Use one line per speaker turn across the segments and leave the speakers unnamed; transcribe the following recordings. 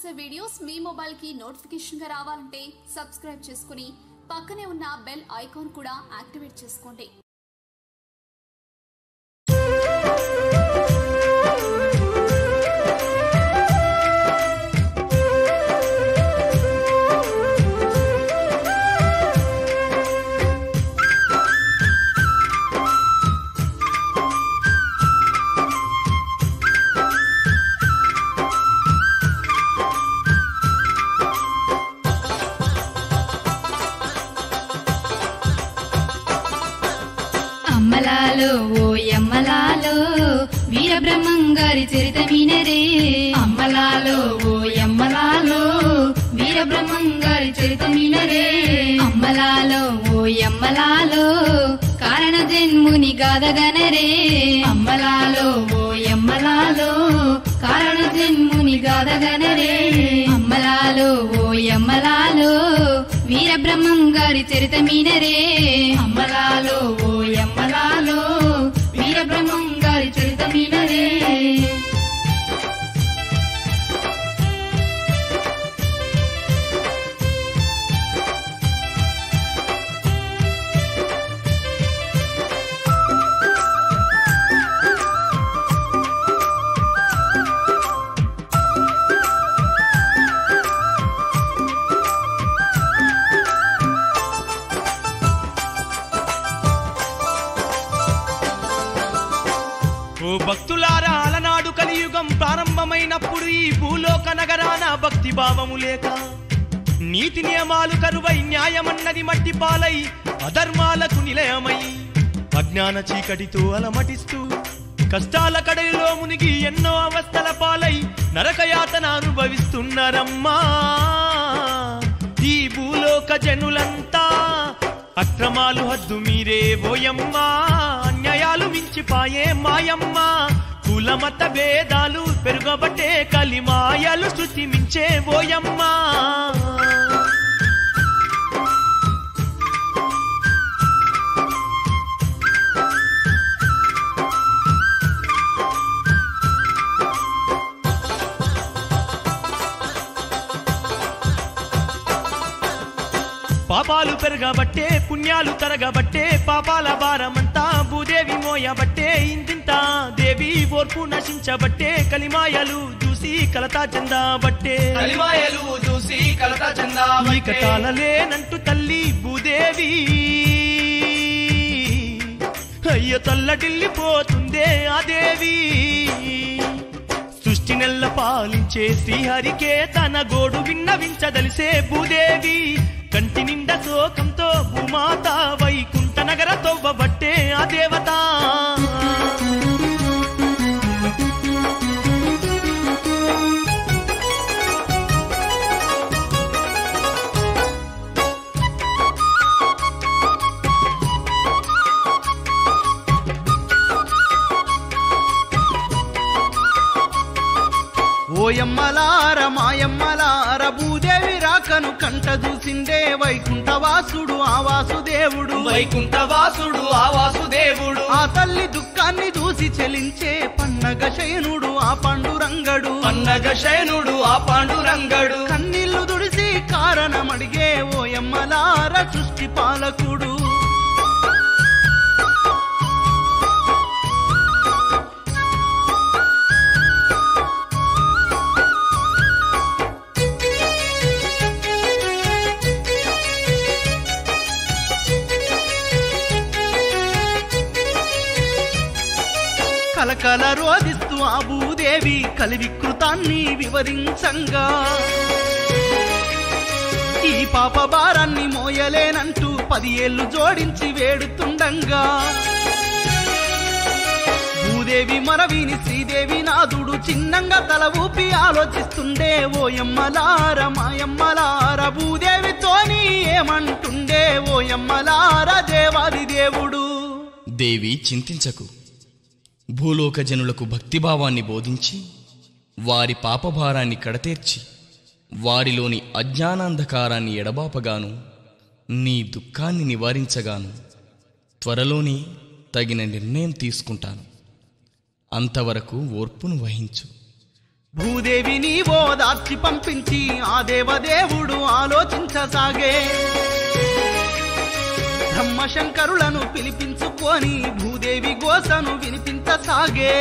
చేసే వీడియోస్ మీ మొబైల్ కి నోటిఫికేషన్ గా రావాలంటే సబ్స్క్రైబ్ చేసుకుని పక్కనే ఉన్న బెల్ ఐకాన్ కూడా యాక్టివేట్ చేసుకోండి
అమ్మలాలో ఓ యమ్మలాలో వీరబ్రహ్మంగారి చరితమినరే అమ్మలాలో ఓ యమ్మలాలో వీరబ్రహ్మంగారి చరితమినరే అమ్మలాలో ఓ యమ్మలాలో కారణ జన్ముని గాదగనరే అమ్మలాలో ఓ యమ్మలాలో కారణ జన్ముని గాదగనరే అమ్మలాలో ఓ యమ్మలాలో వీరబ్రహ్మం గారి చరితమీనరే అమ్మలాలో ఓ యమ్మలాలో వీరబ్రహ్మం గారి చరితమీనరే
ఓ భక్తులారా అలనాడు కలియుగం ప్రారంభమైనప్పుడు ఈ భూలోక నగరాన భక్తి భావము లేక నీతి నియమాలు కరువై న్యాయమన్నది మట్టి పాలై అధర్మాలకు నిలయమై అజ్ఞాన చీకటితో అలమటిస్తూ కష్టాల కడలిలో మునిగి ఎన్నో అవస్థల పాలై నరకయాతన అనుభవిస్తున్నారమ్మా ఈ భూలోక జనులంతా అక్రమాలు హద్దు మీరే ఓయమ్మా అన్యాయాలు మించిపాయే మాయమ్మ కులమత భేదాలు పెరుగబట్టే కలిమాయలు శృతి మించే ఓయమ్మా పాపాలు పెరగబట్టే పుణ్యాలు తరగబట్టే పాపాల భారమంతా భూదేవి మోయబట్టే ఇంతింత దేవి ఓర్పు నశించబట్టే కలిమాయలు చూసి కలతా చెందబట్టే
కలిమాయలు చూసి కలత చందా
ఈ కటాలలేనంటూ తల్లి భూదేవి అయ్య తల్లడిల్లిపోతుందే ఆ దేవి సృష్టి నెల్ల పాలించే శ్రీహరికే తన గోడు విన్నవించదలిసే భూదేవి కంటి నిండా శోకంతో భూమాత వైకుంఠ నగర తవ్వబట్టే ఆ దేవత
ఓయమ్మలార మాయమ్మలార భూదేవి రాకను కంట చూసిండే వైకుంఠవాసుడు ఆ వాసుదేవుడు
వైకుంఠ వాసుడు ఆ వాసుదేవుడు
ఆ తల్లి దుఃఖాన్ని చూసి చెలించే పన్నగ శయనుడు ఆ పండురంగడు
పన్నగ శయనుడు ఆ పాండురంగడు
కన్నీళ్లు దుడిసి కారణమడిగే ఓయమ్మలార సృష్టి పాలకుడు కలకల రోధిస్తూ ఆ భూదేవి కలివికృతాన్ని వివరించంగా ఈ పాప భారాన్ని మోయలేనంటూ పది ఏళ్ళు జోడించి వేడుతుండంగా భూదేవి మరవిని శ్రీదేవి నాదుడు చిన్నంగా తల ఊపి ఆలోచిస్తుండే ఓయమ్మలార మాయమ్మలార భూదేవితోని ఏమంటుండే ఓయమ్మలార దేవాది దేవుడు
దేవి చింతించకు భూలోక జనులకు భక్తిభావాన్ని బోధించి వారి పాపభారాన్ని కడతేర్చి వారిలోని అజ్ఞానాంధకారాన్ని ఎడబాపగాను నీ దుఃఖాన్ని నివారించగాను త్వరలోనే తగిన నిర్ణయం తీసుకుంటాను అంతవరకు ఓర్పును వహించు
భూదేవి నీవో దాచి పంపించి ఆ దేవదేవుడు ఆలోచించసాగే బ్రహ్మశంకరులను పిలిపించుకొని భూదేవి గోసను వినిపించసాగే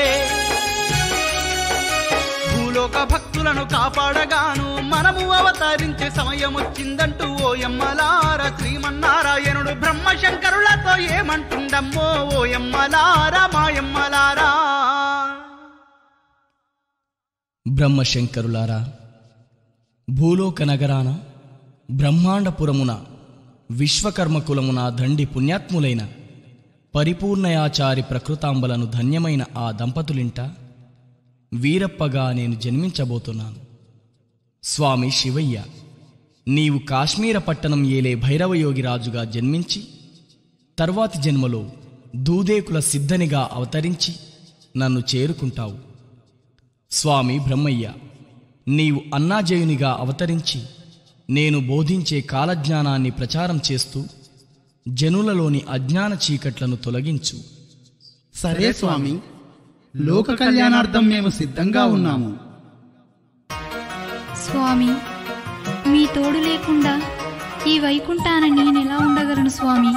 భూలోక భక్తులను కాపాడగాను మనము అవతరించే సమయం వచ్చిందంటూ ఓ ఎమ్మలార శ్రీమన్నారాయణుడు బ్రహ్మశంకరులతో ఏమంటుండమ్మో ఓ ఎమ్మలారా మాయమ్మలారా
బ్రహ్మశంకరులారా భూలోక నగరాన బ్రహ్మాండపురమున విశ్వకర్మకులమున దండి పుణ్యాత్ములైన పరిపూర్ణయాచారి ప్రకృతాంబలను ధన్యమైన ఆ దంపతులింట వీరప్పగా నేను జన్మించబోతున్నాను స్వామి శివయ్య నీవు కాశ్మీర పట్టణం ఏలే భైరవయోగి రాజుగా జన్మించి తర్వాతి జన్మలో దూదేకుల సిద్ధనిగా అవతరించి నన్ను చేరుకుంటావు స్వామి బ్రహ్మయ్య నీవు అన్నాజయునిగా అవతరించి నేను బోధించే కాలజ్ఞానాన్ని ప్రచారం చేస్తూ జనులలోని అజ్ఞాన చీకట్లను తొలగించు
సరే స్వామి లోక కళ్యాణార్థం మేము సిద్ధంగా ఉన్నాము
స్వామి మీ తోడు లేకుండా ఈ వైకుంఠాన నేనెలా ఉండగలను స్వామి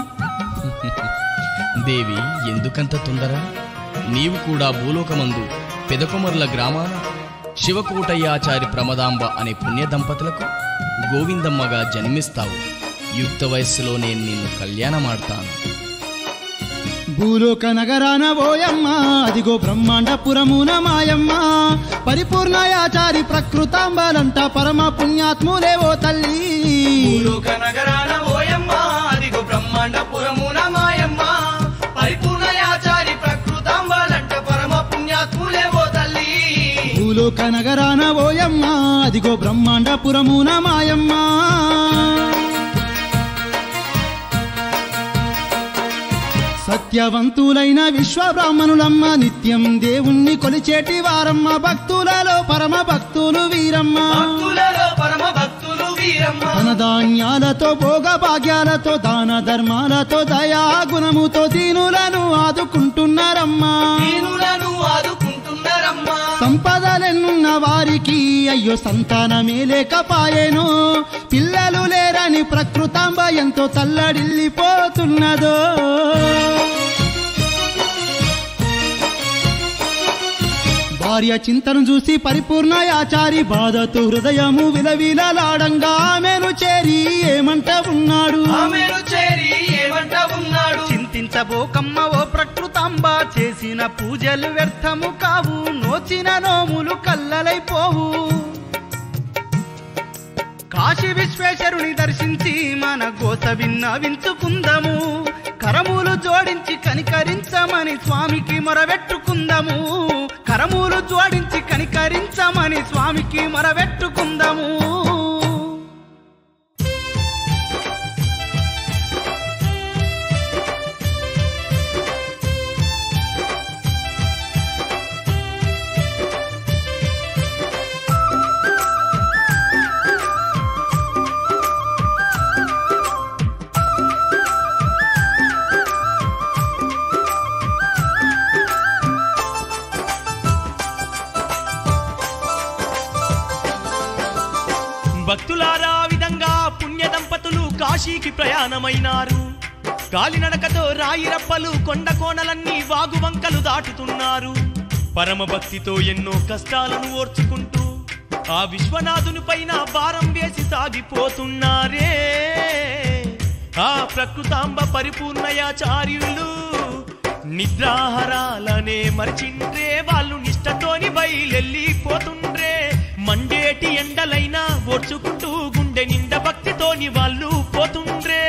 దేవి ఎందుకంత తొందర నీవు కూడా భూలోకమందు పెదకొమర్ల గ్రామాన శివకోటయ్యాచారి ప్రమదాంబ అనే పుణ్య దంపతులకు గోవిందమ్మగా జన్మిస్తావు యుక్త వయస్సులో నేను నిన్ను కళ్యాణమాడతాను
భూలోక నగరాన ఓయమ్మ అదిగో బ్రహ్మాండపురమున మాయమ్మ పరిపూర్ణయాచారి ప్రకృతాంబలంట పరమ పుణ్యాత్ములే ఓ తల్లి
భూలోక నగరాన ఓయమ్మ అదిగో బ్రహ్మాండపురమున మాయమ్మ పరిపూర్ణ యాచారి ప్రకృతాంబలంట పరమ పుణ్యాత్ములే ఓ తల్లి
భూలోక నగరాన ఓయమ్మ అదిగో బ్రహ్మాండపురమున మాయమ్మ సత్యవంతులైన విశ్వ బ్రాహ్మణులమ్మ నిత్యం దేవుణ్ణి కొలిచేటి వారమ్మ భక్తులలో పరమ భక్తులు వీరమ్మ
భక్తులలో పరమ భక్తులు వీరమ్మ
ధన ధాన్యాలతో భోగ భాగ్యాలతో దాన ధర్మాలతో దయా గుణముతో దీనులను ఆదుకుంటున్నారమ్మా
దీనులను ఆదుకుంటున్నారమ్మా
సంపదలెన్నున్న వారికి అయ్యో సంతానమే లేకపాయెను పిల్లలు లేరని ప్రకృతాంబ ఎంతో తల్లడిల్లిపోతున్నదో భార్య చింతను చూసి పరిపూర్ణ యాచారి బాధతో హృదయము విలవిలలాడంగా ఆమెను చేరి ఏమంట ఉన్నాడు
ఆమెను చేరి ఏమంట ఉన్నాడు
చింతించబోకమ్మ ఓ ప్రకృతాంబ చేసిన పూజలు వ్యర్థము కావు నోచిన నోములు కల్లలైపోవు కాశీ విశ్వేశ్వరుని దర్శించి మన గోస విన్న వించుకుందాము కరములు జోడించి కనికరించమని స్వామికి మొరబెట్టుకుందాము కరములు జోడించి కనికరించమని స్వామికి మొరబెట్టుకుందాము
భక్తులారా ఆ విధంగా పుణ్య దంపతులు కాశీకి ప్రయాణమైనారు కాలినడకతో రాయిరప్పలు కొండ కోనలన్నీ వాగువంకలు దాటుతున్నారు పరమ భక్తితో ఎన్నో కష్టాలను ఓర్చుకుంటూ ఆ విశ్వనాథుని పైన భారం వేసి సాగిపోతున్నారే ఆ ప్రకృతాంబ పరిపూర్ణయాచార్యులు నిద్రాహారాలనే మరిచిండ్రే వాళ్ళు నిష్టతోని బయలెళ్ళిపోతుండ్రే మండేటి ఎండలైనా ఓర్చుకుంటూ గుండె నిండా భక్తితోని వాళ్ళు పోతుండ్రే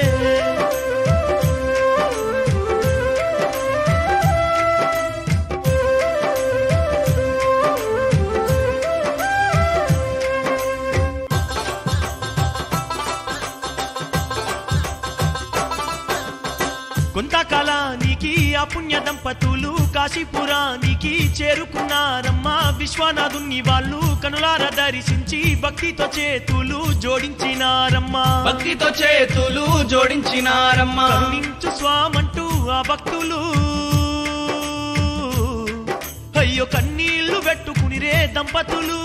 కొంతకాలానికి ఆ పుణ్య దంపతులు కాశీపురానికి చేరుకున్నారమ్మా విశ్వనాథుని వాళ్ళు కనులార దర్శించి భక్తితో చేతులు జోడించినారమ్మా
భక్తితో చేతులు జోడించినారమ్మా
కరుణించు స్వామంటూ ఆ భక్తులు అయ్యో అయ్యో కన్నీళ్లు పెట్టుకునిరే దంపతులు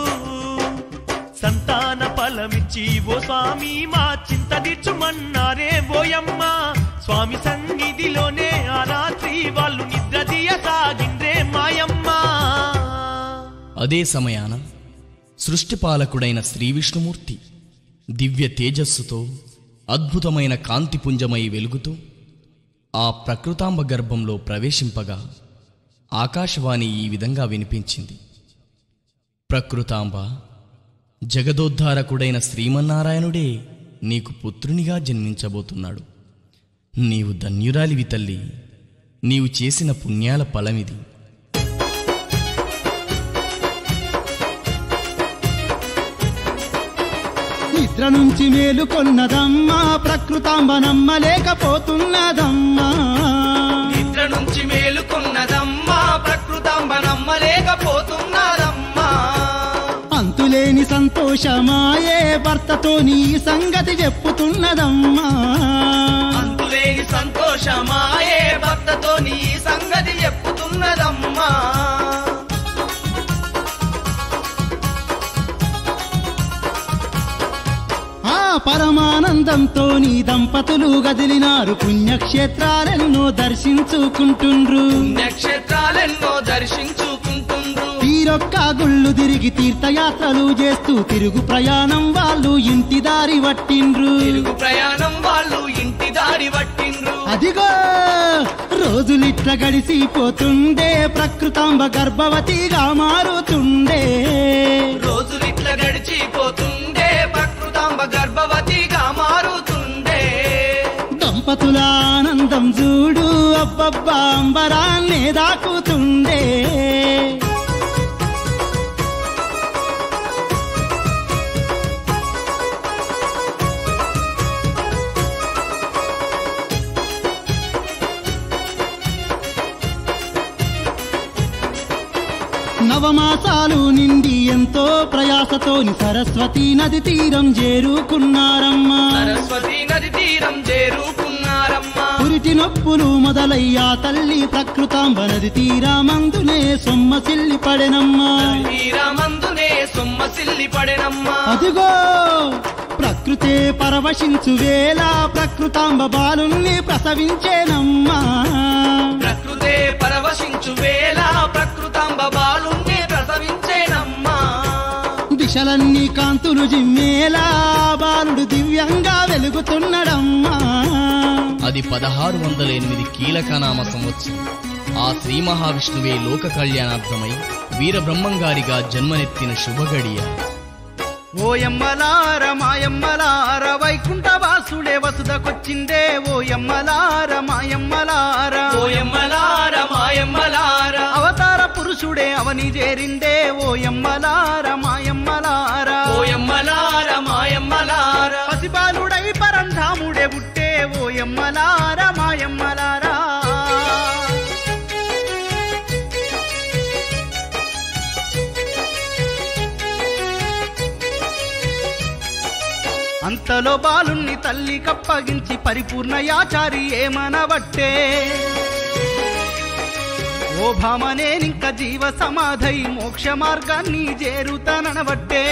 సంతాన ఫలమిచ్చి ఓ స్వామి మా చింత తీర్చుమన్నారే బోయమ్మ స్వామి సన్నిధిలోనే ఆ రాత్రి వాళ్ళు నిద్ర తీయసాగిండ్రే మాయమ్మ
అదే సమయాన సృష్టిపాలకుడైన శ్రీ విష్ణుమూర్తి దివ్య తేజస్సుతో అద్భుతమైన కాంతిపుంజమై వెలుగుతూ ఆ ప్రకృతాంబ గర్భంలో ప్రవేశింపగా ఆకాశవాణి ఈ విధంగా వినిపించింది ప్రకృతాంబ జగదోద్ధారకుడైన శ్రీమన్నారాయణుడే నీకు పుత్రునిగా జన్మించబోతున్నాడు నీవు ధన్యురాలివి తల్లి నీవు చేసిన పుణ్యాల ఫలమిది
నిద్ర నుంచి మేలుకొన్నదమ్మా ప్రకృతాంబ నమ్మలేకపోతున్నదమ్మా
నిద్ర నుంచి మేలుకున్నదమ్మా ప్రకృతాంబ నమ్మలేకపోతున్నదమ్మా
అంతులేని సంతోషమాయే భర్తతో నీ సంగతి చెప్పుతున్నదమ్మా
అంతులేని సంతోషమాయే భక్తతో నీ సంగతి చెప్పుతున్నదమ్మా
ఆ పరమానందంతో నీ దంపతులు గదిలినారు పుణ్యక్షేత్రాలెన్నో దర్శించుకుంటుండ్రు
నక్షత్రాలెన్నో దర్శించుకుంటుండ్రు
తీరొక్క గుళ్ళు తిరిగి తీర్థయాత్రలు చేస్తూ తిరుగు ప్రయాణం వాళ్ళు ఇంటి దారి పట్టిండ్రు
తిరుగు ప్రయాణం వాళ్ళు ఇంటి దారి పట్టిండ్రు
అదిగో రోజులిట్ల గడిసిపోతుండే ప్రకృతాంబ గర్భవతిగా మారుతుండే
రోజులిట్ల గడిచిపోతుండే ప్రకృతాంబ గర్భవతిగా మారుతుండే
దంపతుల ఆనందం చూడు అబ్బబ్బా అంబరాన్నే దాకుతుండే నవమాసాలు నిండి ఎంతో ప్రయాసతోని సరస్వతి నది తీరం చేరుకున్నారమ్మా
సరస్వతి నది తీరం చేరుకున్నారమ్మా
పురిటి నొప్పులు మొదలయ్యా తల్లి ప్రకృతాంబ నది తీరామందునే సొమ్మసిల్లి పడెనమ్మా
తీరమందునే సొమ్మసిల్లి పడెనమ్మా
అదిగో ప్రకృతే పరవశించు వేళ ప్రకృతాంబ బాలుణ్ణి ప్రసవించేనమ్మా
ప్రకృతే పరవశించు వేళ ప్రకృతాంబ బాలుణ్ణి ప్రసవించేనమ్మా
దిశలన్నీ కాంతులు జిమ్మేలా బాలుడు దివ్యంగా వెలుగుతున్నాడమ్మా
అది పదహారు వందల ఎనిమిది కీలకనామ సంవత్సరం ఆ శ్రీ మహావిష్ణువే లోక కళ్యాణార్థమై వీరబ్రహ్మంగారిగా జన్మనెత్తిన శుభగడియ
ఓయమ్మలార మాయమ్మలార వైకుంఠ వాసుడే వసుదకొచ్చిందే ఓయమ్మలార మాయమ్మలార
ఓయమ్మలార మాయమ్మలార
అవతార పురుషుడే అవని చేరిందే ఓయమ్మలార మాయమ్మలార
ఓయమ్మలార మాయమ్మలార
పసిబాలుడై పరంధాముడే పుట్టే ఓయమ్మలార మాయమ్మలారా అంతలో బాలుణ్ణి తల్లి కప్పగించి పరిపూర్ణ యాచారి ఏమనబట్టే ఓ భామనేనింక జీవ సమాధై మోక్ష మార్గాన్ని చేరుతాననబట్టే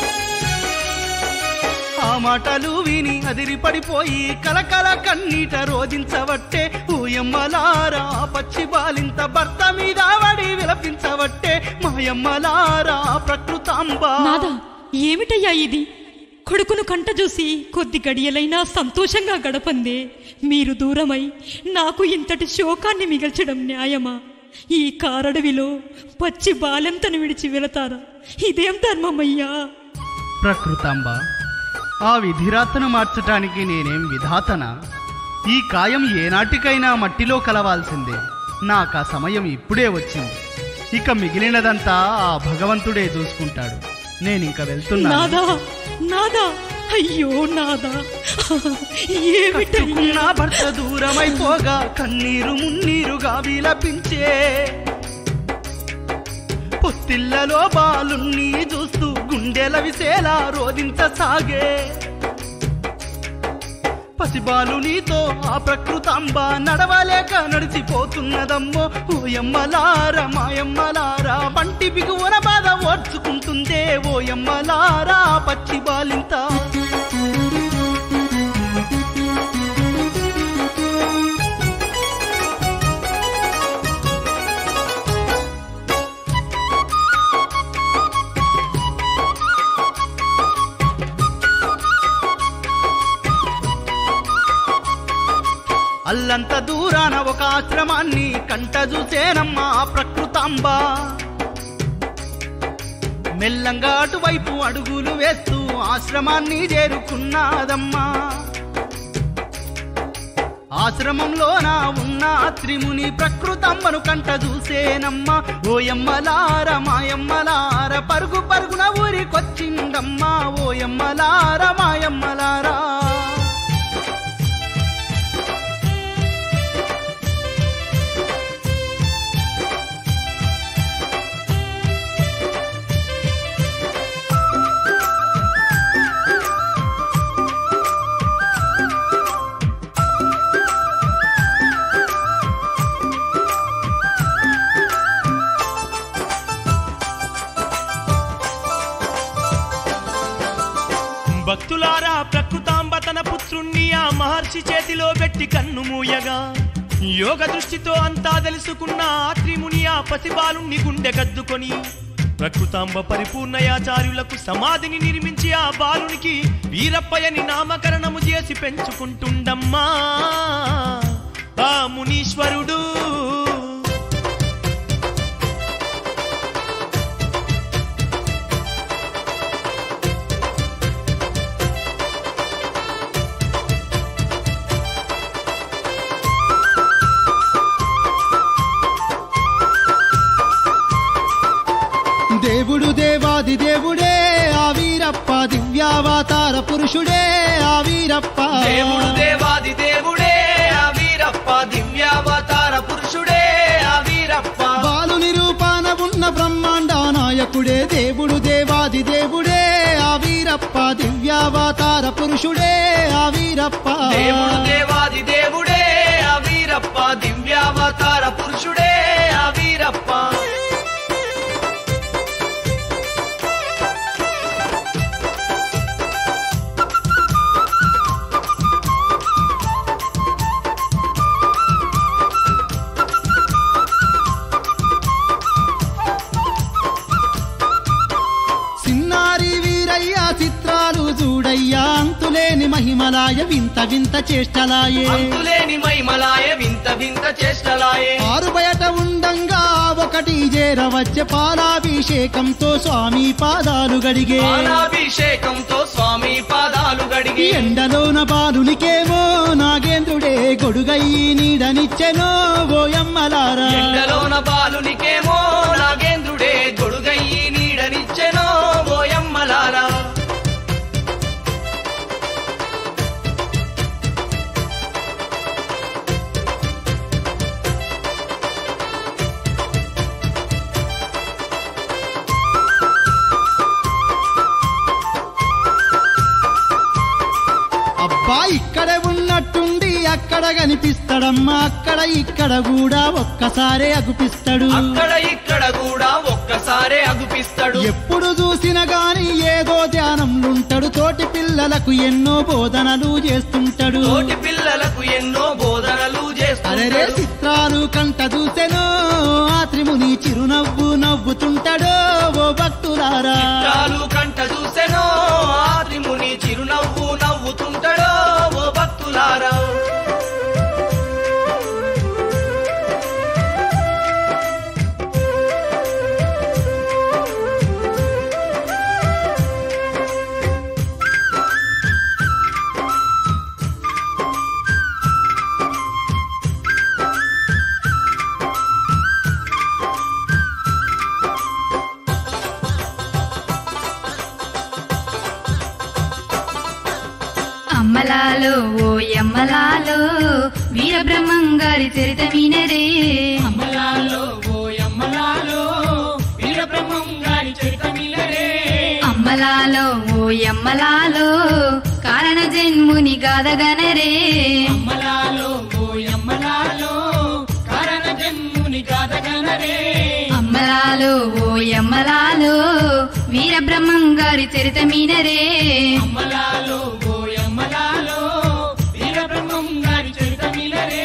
ఆ మాటలు విని అదిరి పడిపోయి కలకల కన్నీట రోధించవట్టే ఊయమ్మలారా పచ్చి బాలింత భర్త మీద వడి విలపించవట్టే మాయమ్మలారా ప్రకృతాంబ
నాదా ఏమిటయ్యా ఇది కొడుకును కంట చూసి కొద్ది గడియలైనా సంతోషంగా గడపందే మీరు దూరమై నాకు ఇంతటి శోకాన్ని మిగల్చడం న్యాయమా ఈ కారడవిలో పచ్చి బాలెంతను విడిచి వెళతారా ఇదేం ధర్మమయ్యా
ప్రకృతాంబ ఆ విధిరాతను మార్చటానికి నేనేం విధాతన ఈ కాయం ఏనాటికైనా మట్టిలో కలవాల్సిందే నాకు ఆ సమయం ఇప్పుడే వచ్చింది ఇక మిగిలినదంతా ఆ భగవంతుడే చూసుకుంటాడు నేనింక వెళ్తున్నాను
నాదా నాదా అయ్యో నాదా ఏమిటయ్యా
కట్టుకున్న భర్త దూరమైపోగా కన్నీరు మున్నీరుగా విలపించే పొత్తిళ్లలో బాలుణ్ణి చూస్తూ గుండెల విసేలా రోధించసాగే పసిబాలు నీతో ఆ ప్రకృతాంబ నడవలేక నడిచిపోతున్నదమ్మో ఓయమ్మలారా మాయమ్మలారా పంటి బిగువన బాధ ఓర్చుకుంటుందే ఓయమ్మలారా పచ్చి బాలింత అల్లంత దూరాన ఒక ఆశ్రమాన్ని కంట చూసేనమ్మా ఆ ప్రకృతాంబ మెల్లంగా అటువైపు అడుగులు వేస్తూ ఆశ్రమాన్ని చేరుకున్నాదమ్మా ఆశ్రమంలోన ఉన్న త్రిముని ప్రకృతమ్మను కంట చూసేనమ్మా ఓయమ్మలార మాయమ్మలార పరుగు పరుగున ఊరికొచ్చిందమ్మా ఓయమ్మలార మాయమ్మలారా
భక్తులారా ప్రకృతాంబ తన పుత్రుణ్ణి ఆ మహర్షి చేతిలో పెట్టి కన్ను మూయగా యోగ దృష్టితో అంతా తెలుసుకున్న ఆ త్రిముని ఆ పసిబాలుణ్ణి గుండె కద్దుకొని ప్రకృతాంబ పరిపూర్ణయాచార్యులకు సమాధిని నిర్మించి ఆ బాలునికి వీరప్పయని నామకరణము చేసి పెంచుకుంటుండమ్మా ఆ మునీశ్వరుడు
దేవుడు దేవాది దేవుడే ఆ వీరప్ప దివ్యావతార పురుషుడే ఆ వీరప్ప
దేవుడు దేవాది దేవుడే ఆ వీరప్ప దివ్యావతార పురుషుడే ఆ వీరప్ప
బాలు నిరూపాన ఉన్న బ్రహ్మాండ నాయకుడే దేవుడు దేవాది దేవుడే ఆ వీరప్ప దివ్యావతార పురుషుడే ఆ వీరప్ప
దేవుడు దేవాది దేవుడే ఆ వీరప్ప దివ్యావతార పురుషుడే ఆ వీరప్ప
సిన్నారి వీరయ్య చిత్రాలు చూడయ్యా అంతులేని మహిమలాయ వింత వింత చేష్టలాయే
అంతులేని మైమలాయ వింత వింత చేష్టలాయే
ఆరు బయట ఉండంగా ఒకటి చేరవచ్చే పాలాభిషేకంతో స్వామి పాదాలు గడిగే
పాలాభిషేకంతో స్వామి పాదాలు
ఈ
గడిగి
ఎండలోన బాలునికేమో నాగేంద్రుడే గొడుగయ్యి నీడనిచ్చెనో ఓయమ్మలారా
ఎండలోన బాలునికేమో నాగేంద్రుడే గొడుగయ్యి నీడనిచ్చెనో ఓయమ్మలారా
అబ్బా ఇక్కడే ఉన్నట్టుండి అక్కడ కనిపిస్తాడమ్మా అక్కడ ఇక్కడ కూడా ఒక్కసారే అగుపిస్తాడు
అక్కడ ఇక్కడ కూడా ఒక్కసారే అగుపిస్తాడు
ఎప్పుడు చూసినా గాని ఏదో ధ్యానంలుంటాడు తోటి పిల్లలకు ఎన్నో బోధనలు చేస్తుంటాడు
తోటి పిల్లలకు ఎన్నో బోధనలు
అరెరే
చేస్తాడు
చిత్రాలు కంట చూసెనో ఆ త్రిముని చిరునవ్వు నవ్వుతుంటాడో ఓ భక్తులారా
చాలు కంట చూసెనో ఆత్రిముని చిరునవ్వు నవ్వుతుంటాడో ఓ భక్తులారా
అమ్మలాలో ఓ యమ్మలాలో వీరబ్రహ్మంగారి చరిత వినరే అమ్మలాలో ఓ యమ్మలాలో కారణ జన్ముని గాదగనరే
అమ్మలాలో ఓయమ్మలాలో కారణ జన్ముని గాథగనరే
అమ్మలాలో ఓ యమ్మలాలో వీరబ్రహ్మం గారి చరిత మీనరే
అమ్మలాలో ఓయమ్మలాలో వీరబ్రహ్మం గారి చరితమిలరే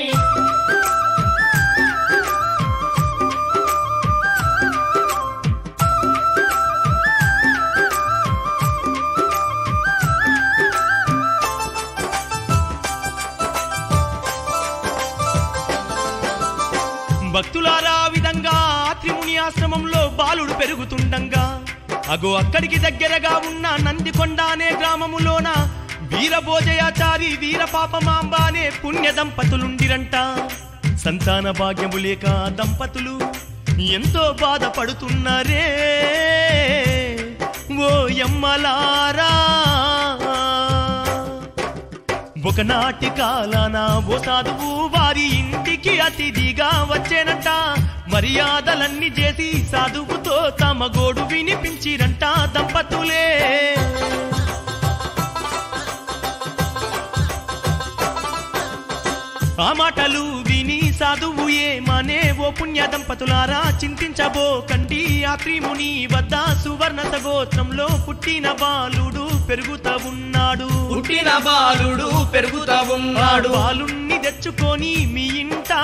భక్తులారా ఆ విధంగా త్రిముని ఆశ్రమంలో బాలుడు పెరుగుతుండంగా అగో అక్కడికి దగ్గరగా ఉన్న నందికొండ అనే గ్రామములోన వీరభోజయాచారి వీర పాపమాంబ అనే పుణ్య దంపతులుండిరంట సంతాన భాగ్యము లేక ఆ దంపతులు ఎంతో బాధపడుతున్నారే ఓ యమ్మలారా ఒకనాటి కాలాన ఓ సాధువు వారి ఇంటికి అతిథిగా వచ్చేనంట మర్యాదలన్నీ చేసి సాధువుతో తమ గోడు వినిపించిరంట దంపతులే ఆ మాటలు విని సాధువు ఏమనే ఓ పుణ్య దంపతులారా చింతించబోకండి ఆ త్రిముని వద్ద సువర్ణ సగోత్రంలో పుట్టిన బాలుడు పెరుగుతా ఉన్నాడు
పుట్టిన బాలుడు పెరుగుతా ఉన్నాడు
బాలుణ్ణి తెచ్చుకొని మీ ఇంట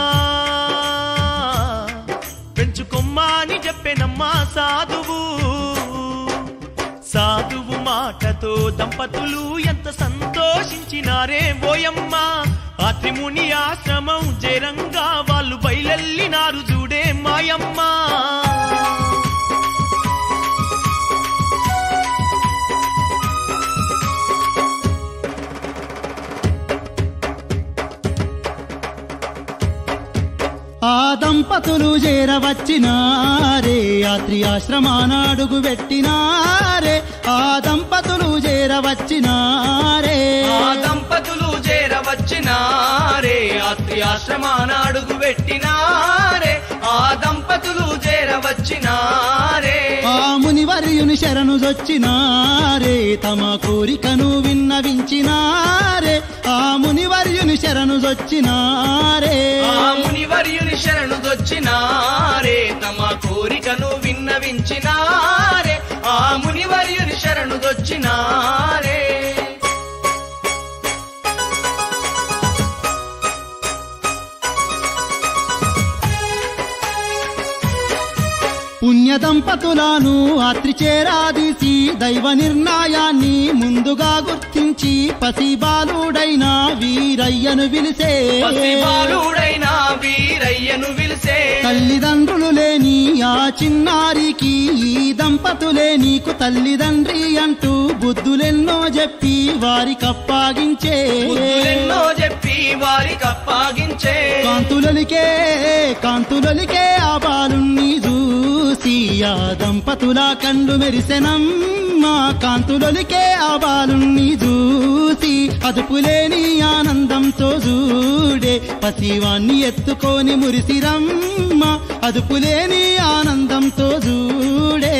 పెంచుకొమ్మా అని చెప్పెనమ్మా సాధువు సాధువు మాటతో దంపతులు ఎంత సంతోషించినారే ఓయమ్మ ఆ త్రిముని ఆశ్రమం జరంగా వాళ్ళు బయలెల్లినారు చూడే మాయమ్మ
ఆ దంపతులు చేరవచ్చినారే యాత్రి ఆశ్రమానాడుగు పెట్టినారే ఆ దంపతులు చేరవచ్చినారే
ఆ దంపతులు చేరవచ్చినారే ఆత్రి ఆశ్రమానాడుగు పెట్టినారే ఆ దంపతులు చేరవచ్చినారే
ఆ మునివర్యుని శరణు జొచ్చినారే తమ కోరికను విన్నవించినారే ఆ మునివర్యుని శరణు జొచ్చినారే
ఆ మునివర్యుని శరణు దొచ్చినారే తమ కోరికను విన్నవించినారే ఆ మునివర్యుని శరణు దొచ్చినారే
పుణ్య దంపతులను ఆత్రి చేరాదీసి దైవ నిర్ణయాన్ని ముందుగా గుర్తించి పసిబాలుడైన వీరయ్యను పిలిసే
పసిబాలుడైన వీరయ్యను విలిసే
తల్లిదండ్రులు లేని ఆ చిన్నారికి ఈ దంపతులే నీకు తల్లిదండ్రి అంటూ బుద్ధులెన్నో చెప్పి వారికప్పాగించే
బుద్ధులెన్నో చెప్పి వారికి అప్పాగించే
కాంతులలికే కాంతులలికే ఆ బాలుణ్ణి చూసి ఆ దంపతుల కండు మెరిసెనమ్మా కాంతులలికే ఆ బాలుణ్ణి చూసి అదుపులేని ఆనందంతో చూడే పసివాణ్ణి ఎత్తుకొని మురిసిరమ్మ అదుపులేని ఆనందంతో చూడే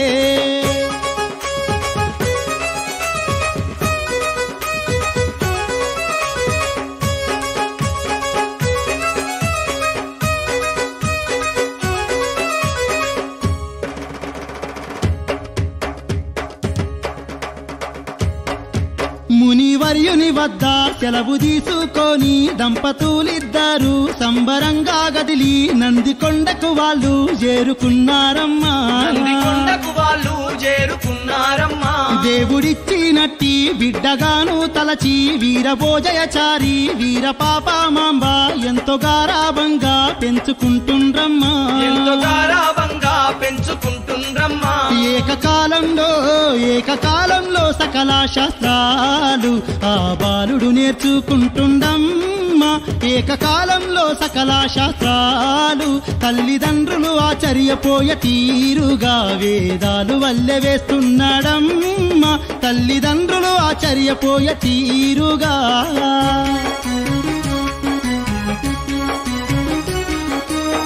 మునివర్యుని వద్ద సెలవు తీసుకొని దంపతులిద్దరు సంబరంగా గదిలి నందికొండకు వాళ్ళు చేరుకున్నారమ్మా
నందికొండకు వాళ్ళు చేరుకున్నారమ్మా
దేవుడిచ్చినట్టి బిడ్డగాను తలచి వీరభోజయచారి వీర పాపమాంబ ఎంతో గారాబంగా పెంచుకుంటుండ్రమ్మా
ఎంతో గారాబంగా పెంచుకుంటుండ్రమ్మా
ఏకకాలంలో ఏకకాలంలో సకల శాస్త్రాలు ఆ బాలుడు నేర్చుకుంటుండమ్మా ఏకకాలంలో సకల శాస్త్రాలు తల్లిదండ్రులు ఆచర్యపోయ తీరుగా వేదాలు వల్లె వేస్తున్నాడమ్మా తల్లిదండ్రులు ఆచర్యపోయ తీరుగా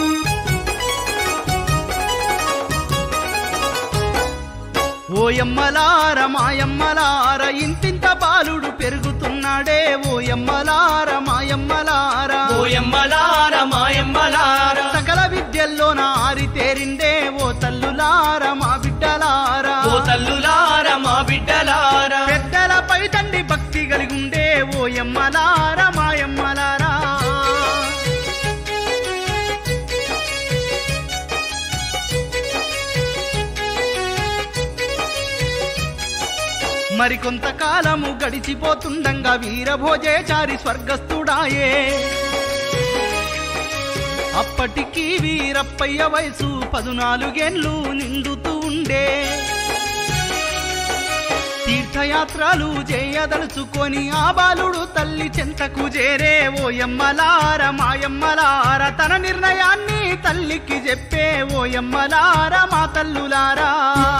ఓయమ్మల బిడ్డలార మాయమ్మలార ఇంతింత బాలుడు పెరుగుతున్నాడే ఓయమ్మలార మాయమ్మలార
ఓయమ్మలార మాయమ్మలార
సకల విద్యల్లోన ఆరితేరిందే ఓ తల్లులార మా బిడ్డలార
ఓ తల్లులార మా బిడ్డలార
పెద్దలపై తండ్రి భక్తి కలిగుండే ఓయమ్మలార మాయమ్మలారా మరికొంతకాలము గడిచిపోతుండంగా వీరభోజేచారి స్వర్గస్థుడాయే అప్పటికి వీరప్పయ్య వయసు పదునాలుగేండ్లు నిండుతూ ఉండే తీర్థయాత్రలు చేయదలుచుకొని ఆ బాలుడు తల్లి చెంతకు చేరే ఓయమ్మలార మాయమ్మలార తన నిర్ణయాన్ని తల్లికి చెప్పే ఓయమ్మలార మా తల్లులారా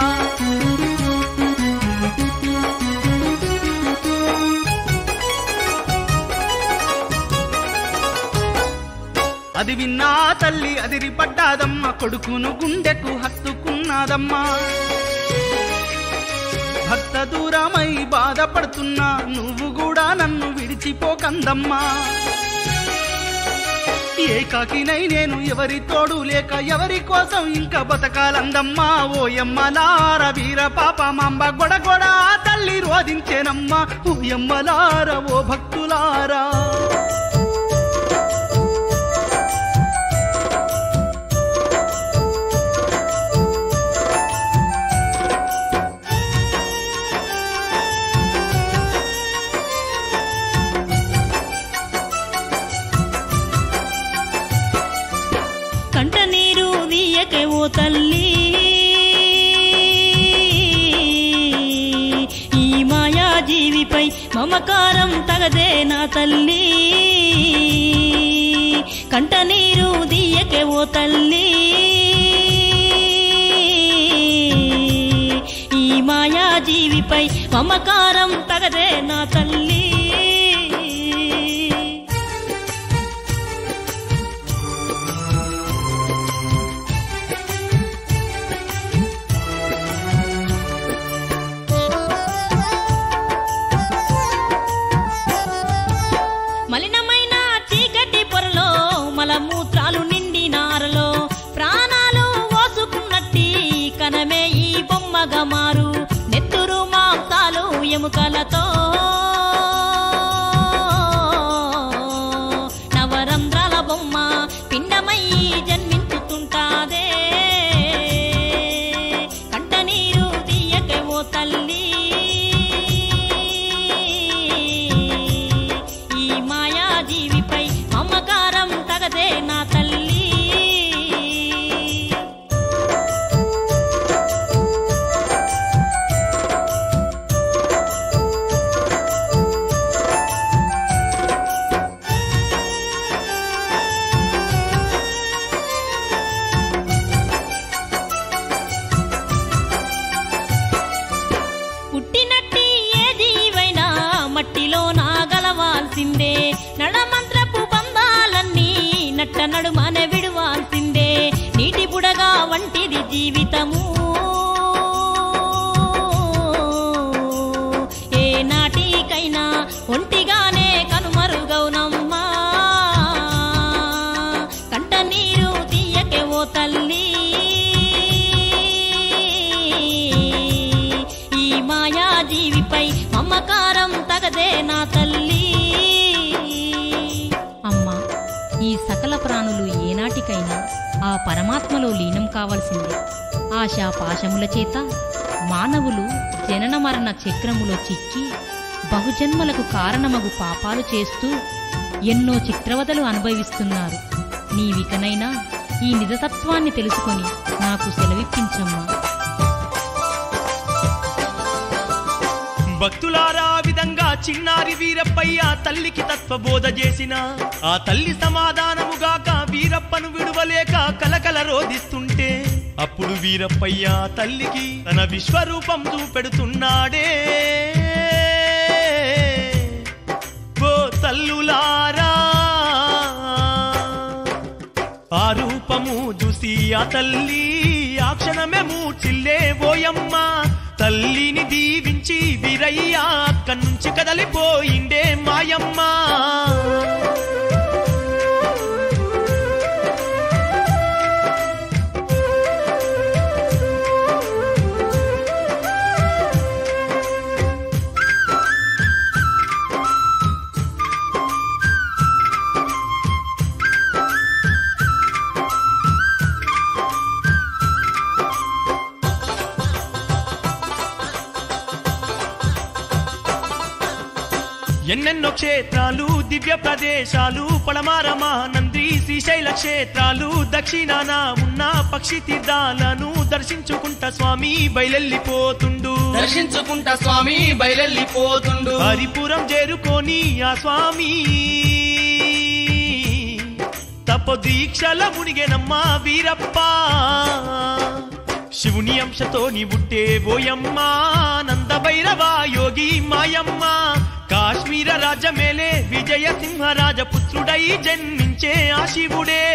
అది విన్నా తల్లి అదిరి పడ్డాదమ్మ కొడుకును గుండెకు హత్తుకున్నాదమ్మా భక్త దూరమై బాధపడుతున్నా నువ్వు కూడా నన్ను విడిచిపోకందమ్మా ఏకాకినై నేను ఎవరి తోడు లేక ఎవరి కోసం ఇంకా బతకాలందమ్మా ఓయమ్మలార వీర పాప మాంబ గొడగొడ ఆ తల్లి రోధించేనమ్మా ఓయమ్మలార ఓ భక్తులారా
కంట నీరు వీయకే ఓ తల్లి ఈ మాయా జీవిపై మమకారం తగదే నా తల్లి కంట నీరు దీయకే ఓ తల్లి ఈ మాయా జీవిపై మమకారం తగదే నా తల్లి మలినమైన చీకటి పొరలో మలమూత్రాలు నిండి నారలో ప్రాణాలు ఓసుకున్నట్టి కనమే ఈ బొమ్మగా మారు నెత్తురు మాంసాలు ఎముకలతో నవరంధ్రాల బొమ్మ పిండమై జన్మించుతుంటాదే కంట నీరు తీయకే ఓ తల్లి ఈ మాయా జీవిపై మమకారం తగదే నా తల్లి పుట్టినట్టి ఏ జీవైనా మట్టిలో నాగలవాల్సిందే నడమంత్రపు బంధాలన్నీ నట్ట నడుమన విడువాల్సిందే నీటి బుడగా వంటిది జీవితము ఏ నాటికైనా ఒంటిగానే కనుమరుగౌనమ్మా కంట నీరు తీయకే ఓ తల్లి ఈ మాయా జీవిపై మమకారం తగదే నా తల్లి
అమ్మా ఈ సకల ప్రాణులు ఏనాటికైనా ఆ పరమాత్మలో లీనం కావలసిందే ఆశా పాశముల చేత మానవులు జనన మరణ చక్రములో చిక్కి బహుజన్మలకు కారణమగు పాపాలు చేస్తూ ఎన్నో చిత్రవదలు అనుభవిస్తున్నారు నీవికనైనా ఈ నిజతత్వాన్ని తెలుసుకొని నాకు సెలవిప్పించమ్మా
భక్తులారా ఆ విధంగా చిన్నారి వీరప్పయ్య తల్లికి తత్వబోధ చేసిన ఆ తల్లి సమాధానముగాక వీరప్పను విడువలేక కలకల రోధిస్తుంటే అప్పుడు వీరప్పయ్య తల్లికి తన విశ్వరూపం చూపెడుతున్నాడే ఓ తల్లులారా ఆ రూపము చూసి ఆ తల్లి ఆ క్షణమే మూర్చిల్లే ఓయమ్మ తల్లిని దీవించి వీరయ్య అక్కడి నుంచి కదలిపోయిండే మాయమ్మ ఎన్నెన్నో క్షేత్రాలు దివ్య ప్రదేశాలు పడమార మహానంది శ్రీశైల క్షేత్రాలు దక్షిణాన ఉన్న పక్షి తీర్థాలను దర్శించుకుంటా స్వామి బయలెల్లిపోతుండు
దర్శించుకుంటా స్వామి బయలెల్లిపోతుండు
హరిపురం చేరుకొని ఆ స్వామి తప దీక్షల మునిగెనమ్మా వీరప్ప శివుని అంశతో నీ బుట్టే బోయమ్మ నంద భైరవ యోగి మాయమ్మ కాశ్మీర రాజమేలే విజయ సింహరాజ పుత్రుడై జన్మించే ఆ శివుడే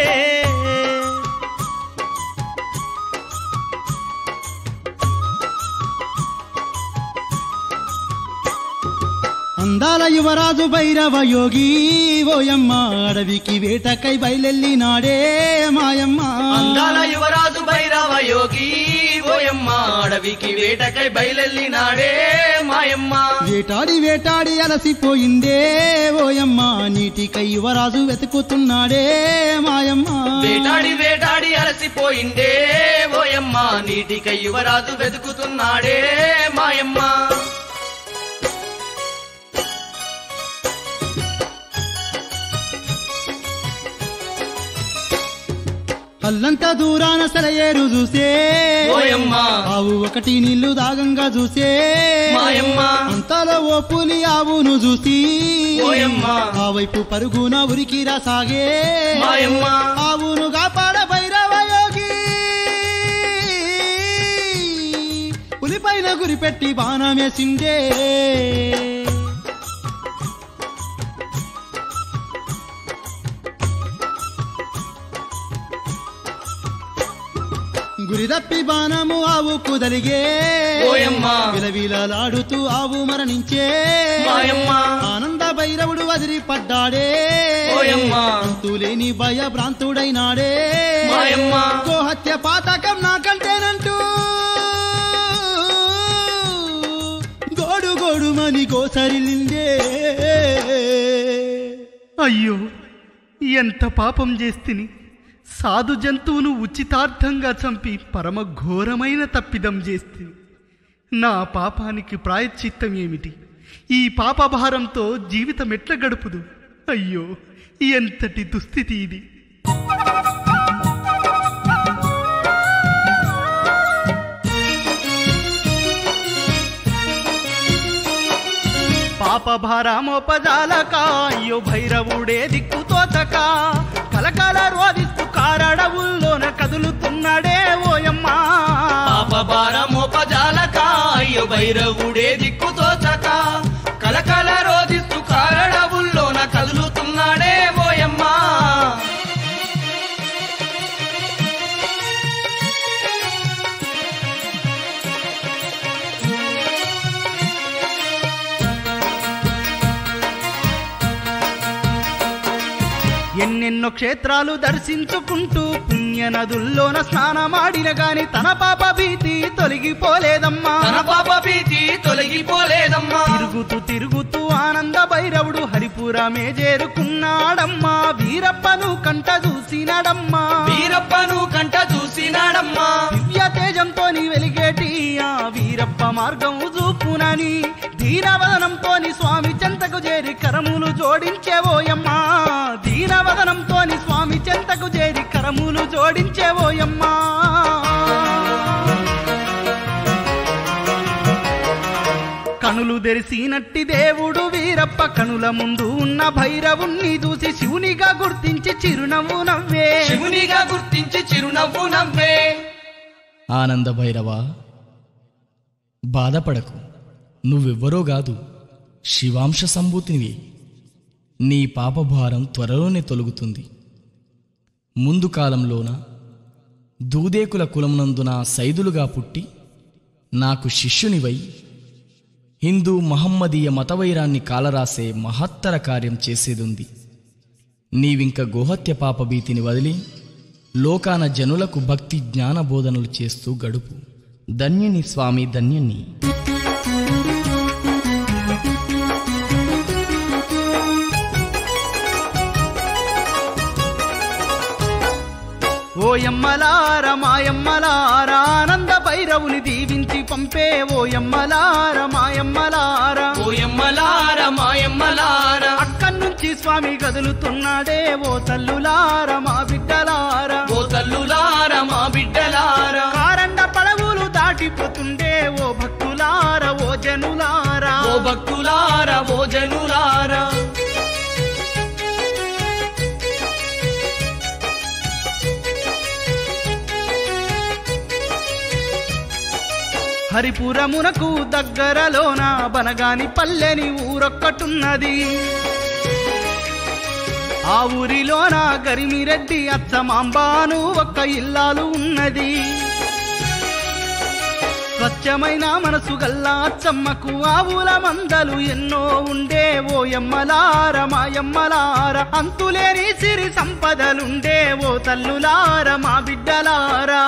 అందాల యువరాజు భైరవ యోగి ఓయమ్మ అడవికి వేటకై బయలెల్లినాడే మాయమ్మ
అందాల యువరాజు భైరవ యోగి ఓయమ్మ అడవికి వేటకై బయలెల్లినాడే మాయమ్మ
వేటాడి వేటాడి అలసిపోయిందే ఓయమ్మ నీటికై యువరాజు వెతుకుతున్నాడే మాయమ్మ
వేటాడి వేటాడి అలసిపోయిందే ఓయమ్మ నీటికై యువరాజు వెతుకుతున్నాడే మాయమ్మ
అల్లంత దూరాన సెలయేరు చూసే
ఓయమ్మ
ఆవు ఒకటి నీళ్లు దాగంగా చూసే
మాయమ్మ
అంతలో ఓ పులి ఆవును చూసి
ఓయమ్మ
ఆ వైపు పరుగున ఉరికిరా సాగే
మాయమ్మ
ఆవును కాపాడ భైరవ యోగి పులిపైన గురిపెట్టి బాణమేసిండే గురిదప్పి బాణము ఆవు కుదలిగే
ఓయమ్మ
విలవిలలాడుతూ ఆవు మరణించే
మాయమ్మ
ఆనంద భైరవుడు వదిలి పడ్డాడే
ఓయమ్మ
అంతులేని భయ భ్రాంతుడైనాడే
మాయమ్మ
గోహత్య పాతకం నాకంటేనంటూ గోడు గోడుమని గోసరిలిందే
అయ్యో ఎంత పాపం చేస్తిని సాధు జంతువును ఉచితార్థంగా చంపి పరమ ఘోరమైన తప్పిదం చేస్తిని నా పాపానికి ప్రాయశ్చిత్తం ఏమిటి ఈ పాపభారంతో జీవితం ఎట్ల గడుపుదు అయ్యో ఎంతటి దుస్థితి ఇది పాప భారమోపజాలక అయ్యో భైరవుడే దిక్కు తోచక కలకాల రోధిస్తూ కారడవుల్లోన కదులుతున్నాడే ఓయమ్మా
పాప భారమోపజాలక అయ్యో భైరవుడే దిక్కు తోచక కలకల రోధిస్తూ కారడవుల్లోన కదులుతున్నాడే ఓయమ్మా
ఎన్నెన్నో క్షేత్రాలు దర్శించుకుంటూ పుణ్య నదుల్లోన స్నానమాడిన గాని తన పాప భీతి తొలగిపోలేదమ్మా
తన పాప భీతి తొలగిపోలేదమ్మా
తిరుగుతూ తిరుగుతూ ఆనంద భైరవుడు హరిపురమే చేరుకున్నాడమ్మా వీరప్పను కంట చూసినాడమ్మా
వీరప్పను కంట చూసినాడమ్మా
దివ్య తేజంతో వెలిగేటి ఆ వీరప్ప మార్గం చూపునని దీనవదనంతోని స్వామి చెంతకు చేరి కరములు జోడించేవోయమ్మా దీనవదనంతోని స్వామి చెంతకు చేరి కరములు జోడించేవోయమ్మా కనులు తెరిసినట్టి దేవుడు వీరప్ప కనుల ముందు ఉన్న భైరవుణ్ణి చూసి శివునిగా గుర్తించి చిరునవ్వు నవ్వే
శివునిగా గుర్తించి చిరునవ్వు నవ్వే
ఆనంద భైరవ బాధపడకు నువ్వెవ్వరో కాదు శివాంశ సంభూతినివి నీ పాపభారం త్వరలోనే తొలగుతుంది ముందు కాలంలోన దూదేకుల కులమునందున సైదులుగా పుట్టి నాకు శిష్యునివై హిందూ మహమ్మదీయ మతవైరాన్ని కాలరాసే మహత్తర కార్యం చేసేదుంది నీవింక గోహత్య పాపభీతిని వదిలి లోకాన జనులకు భక్తి జ్ఞాన బోధనలు చేస్తూ గడుపు ధన్యుని స్వామి ధన్యుని
ఓయమ్మలార మాయమ్మలార ఆనంద భైరవుని దీవించి పంపే ఓయమ్మలార మాయమ్మలార
ఓయమ్మలార మాయమ్మలార
అక్కడ్నుంచి స్వామి కదులుతున్నాడే ఓ తల్లులార మా బిడ్డలార
ఓ తల్లులార మా బిడ్డలార
కారండ పడవులు దాటిపోతుండే ఓ భక్తులార ఓ జనులారా
ఓ భక్తులార ఓ జనులార
హరిపురమునకు దగ్గరలోన బనగాని పల్లెని ఊరొక్కటున్నది ఆ ఊరిలోన గరిమిరెడ్డి అచ్చమాంబాను ఒక్క ఇల్లాలు ఉన్నది స్వచ్ఛమైన మనసు గల్లా అచ్చమ్మకు ఆవుల మందలు ఎన్నో ఉండే ఓ ఎమ్మలార మాయమ్మలార అంతులేని సిరి సంపదలుండే ఓ తల్లులార మా బిడ్డలారా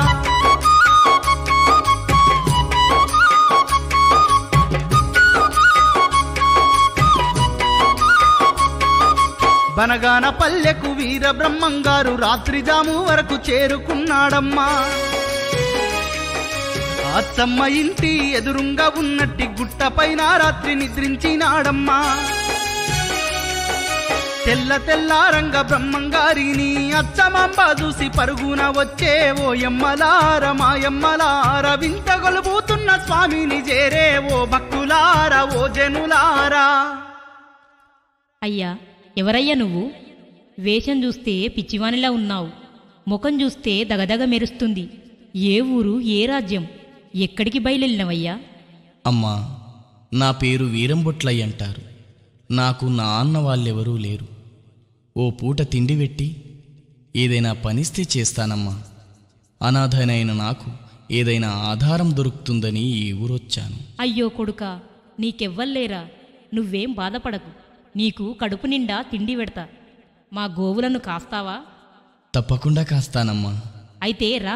బనగాన పల్లెకు వీర బ్రహ్మంగారు రాత్రి జాము వరకు చేరుకున్నాడమ్మా అచ్చమ్మ ఇంటి ఎదురుంగా ఉన్నట్టి గుట్ట పైన రాత్రి నిద్రించినాడమ్మా తెల్ల తెల్లారంగ బ్రహ్మంగారిని అచ్చమాంబ చూసి పరుగున వచ్చే ఓ ఎమ్మలార మాయమ్మలార వింత గొలుపుతున్న స్వామిని చేరే ఓ భక్తులార ఓ జనులారా
అయ్యా ఎవరయ్యా నువ్వు వేషం చూస్తే పిచ్చివానిలా ఉన్నావు ముఖం చూస్తే దగదగ మెరుస్తుంది ఏ ఊరు ఏ రాజ్యం ఎక్కడికి బయలుదేరినవయ్యా
అమ్మా నా పేరు వీరంబొట్లయ్య అంటారు నాకు నా అన్న వాళ్ళెవరూ లేరు ఓ పూట తిండి పెట్టి ఏదైనా పనిస్తే చేస్తానమ్మా అనాథనైన నాకు ఏదైనా ఆధారం దొరుకుతుందని ఈ ఊరొచ్చాను
అయ్యో కొడుకా నీకెవ్వల్లేరా నువ్వేం బాధపడకు నీకు కడుపు నిండా తిండి పెడతా మా గోవులను కాస్తావా
తప్పకుండా కాస్తానమ్మా
అయితే రా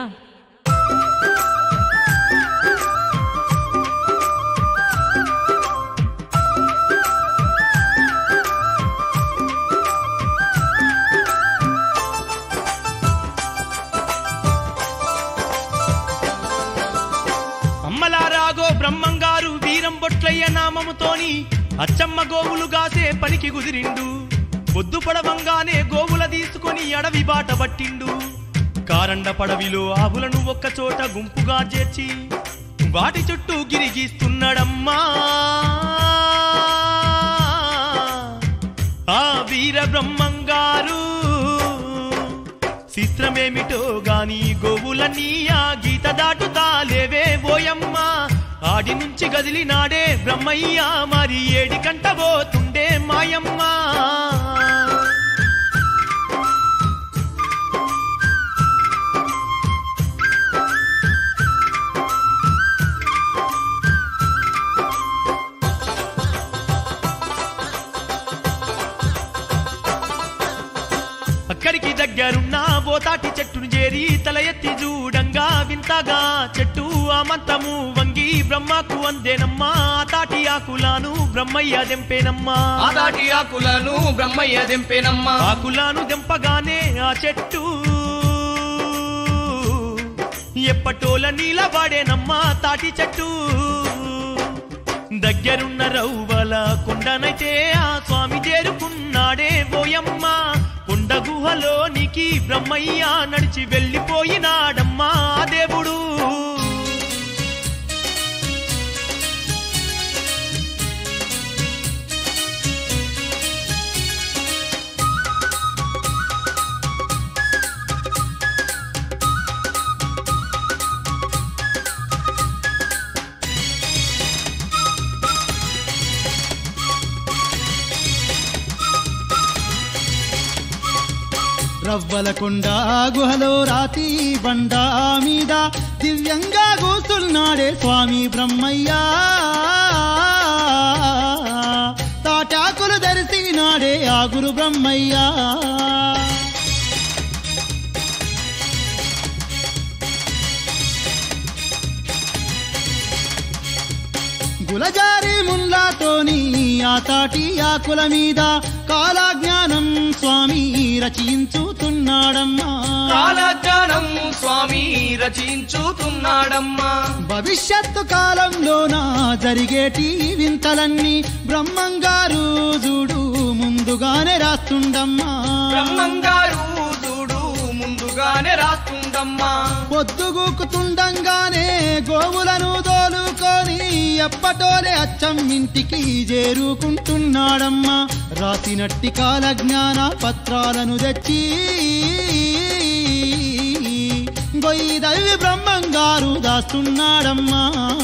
అమ్మలారాగో బ్రహ్మంగారు వీరం బొట్లయ్య నామముతోని అచ్చమ్మ గోవులు గాసే పనికి కుదిరిండు పొద్దు పడవంగానే గోవుల తీసుకొని అడవి బాట పట్టిండు కారండ పడవిలో ఆవులను ఒక్క చోట గుంపుగా చేర్చి వాటి చుట్టూ గిరిగీస్తున్నాడమ్మా ఆ వీర బ్రహ్మంగారు చిత్రమేమిటో గాని గోవులన్నీ ఆ గీత దాటుతా లేవే ఓయమ్మ ఆడి నుంచి గదిలినాడే బ్రహ్మయ్య మరి ఏడి కంట పోతుండే మాయమ్మ అక్కడికి దగ్గరున్న బోతాటి చెట్టును చేరి తల ఎత్తి చూడంగా వింతగా చెట్టు ఆమంతము వంగి బ్రహ్మకు అందేనమ్మా ఆ తాటి ఆకులాను బ్రహ్మయ్య దెంపేనమ్మా
ఆ దాటి ఆకులను బ్రహ్మయ్య దింపేనమ్మా
ఆకులాను దెంపగానే ఆ చెట్టు ఎప్పటోల నీలవాడేనమ్మా తాటి చెట్టు దగ్గరున్న రవ్వల కొండనైతే ఆ స్వామి చేరుకున్నాడే పోయమ్మ కొండ గుహలోనికి బ్రహ్మయ్య నడిచి వెళ్ళిపోయినాడమ్మా ఆ దేవుడు
రవ్వల కొండ గుహలో రాతి బండ మీద దివ్యంగా కూస్తున్నాడే స్వామి బ్రహ్మయ్యా తాటాకులు ధరిసినాడే ఆ గురు బ్రహ్మయ్యా గులజారి ముల్లాతోని ఆ తాటి ఆకుల మీద కాలజ్ఞానం స్వామి రచించుతున్నాడమ్మా
కాలజ్ఞానం స్వామి రచించుతున్నాడమ్మా
భవిష్యత్తు కాలంలోన జరిగేటి వింతలన్నీ బ్రహ్మంగారు చూడు ముందుగానే రాస్తుండమ్మా
బ్రహ్మంగారు చూడు ముందుగానే రాస్తుందమ్మా
పొద్దుగూకుతుండంగానే గోవులను దోలుకొని ఎప్పటోలే అచ్చం ఇంటికి చేరుకుంటున్నాడమ్మా రాసినట్టి కాల జ్ఞాన పత్రాలను తెచ్చి గొయ్యి దైవి బ్రహ్మంగారు దాస్తున్నాడమ్మా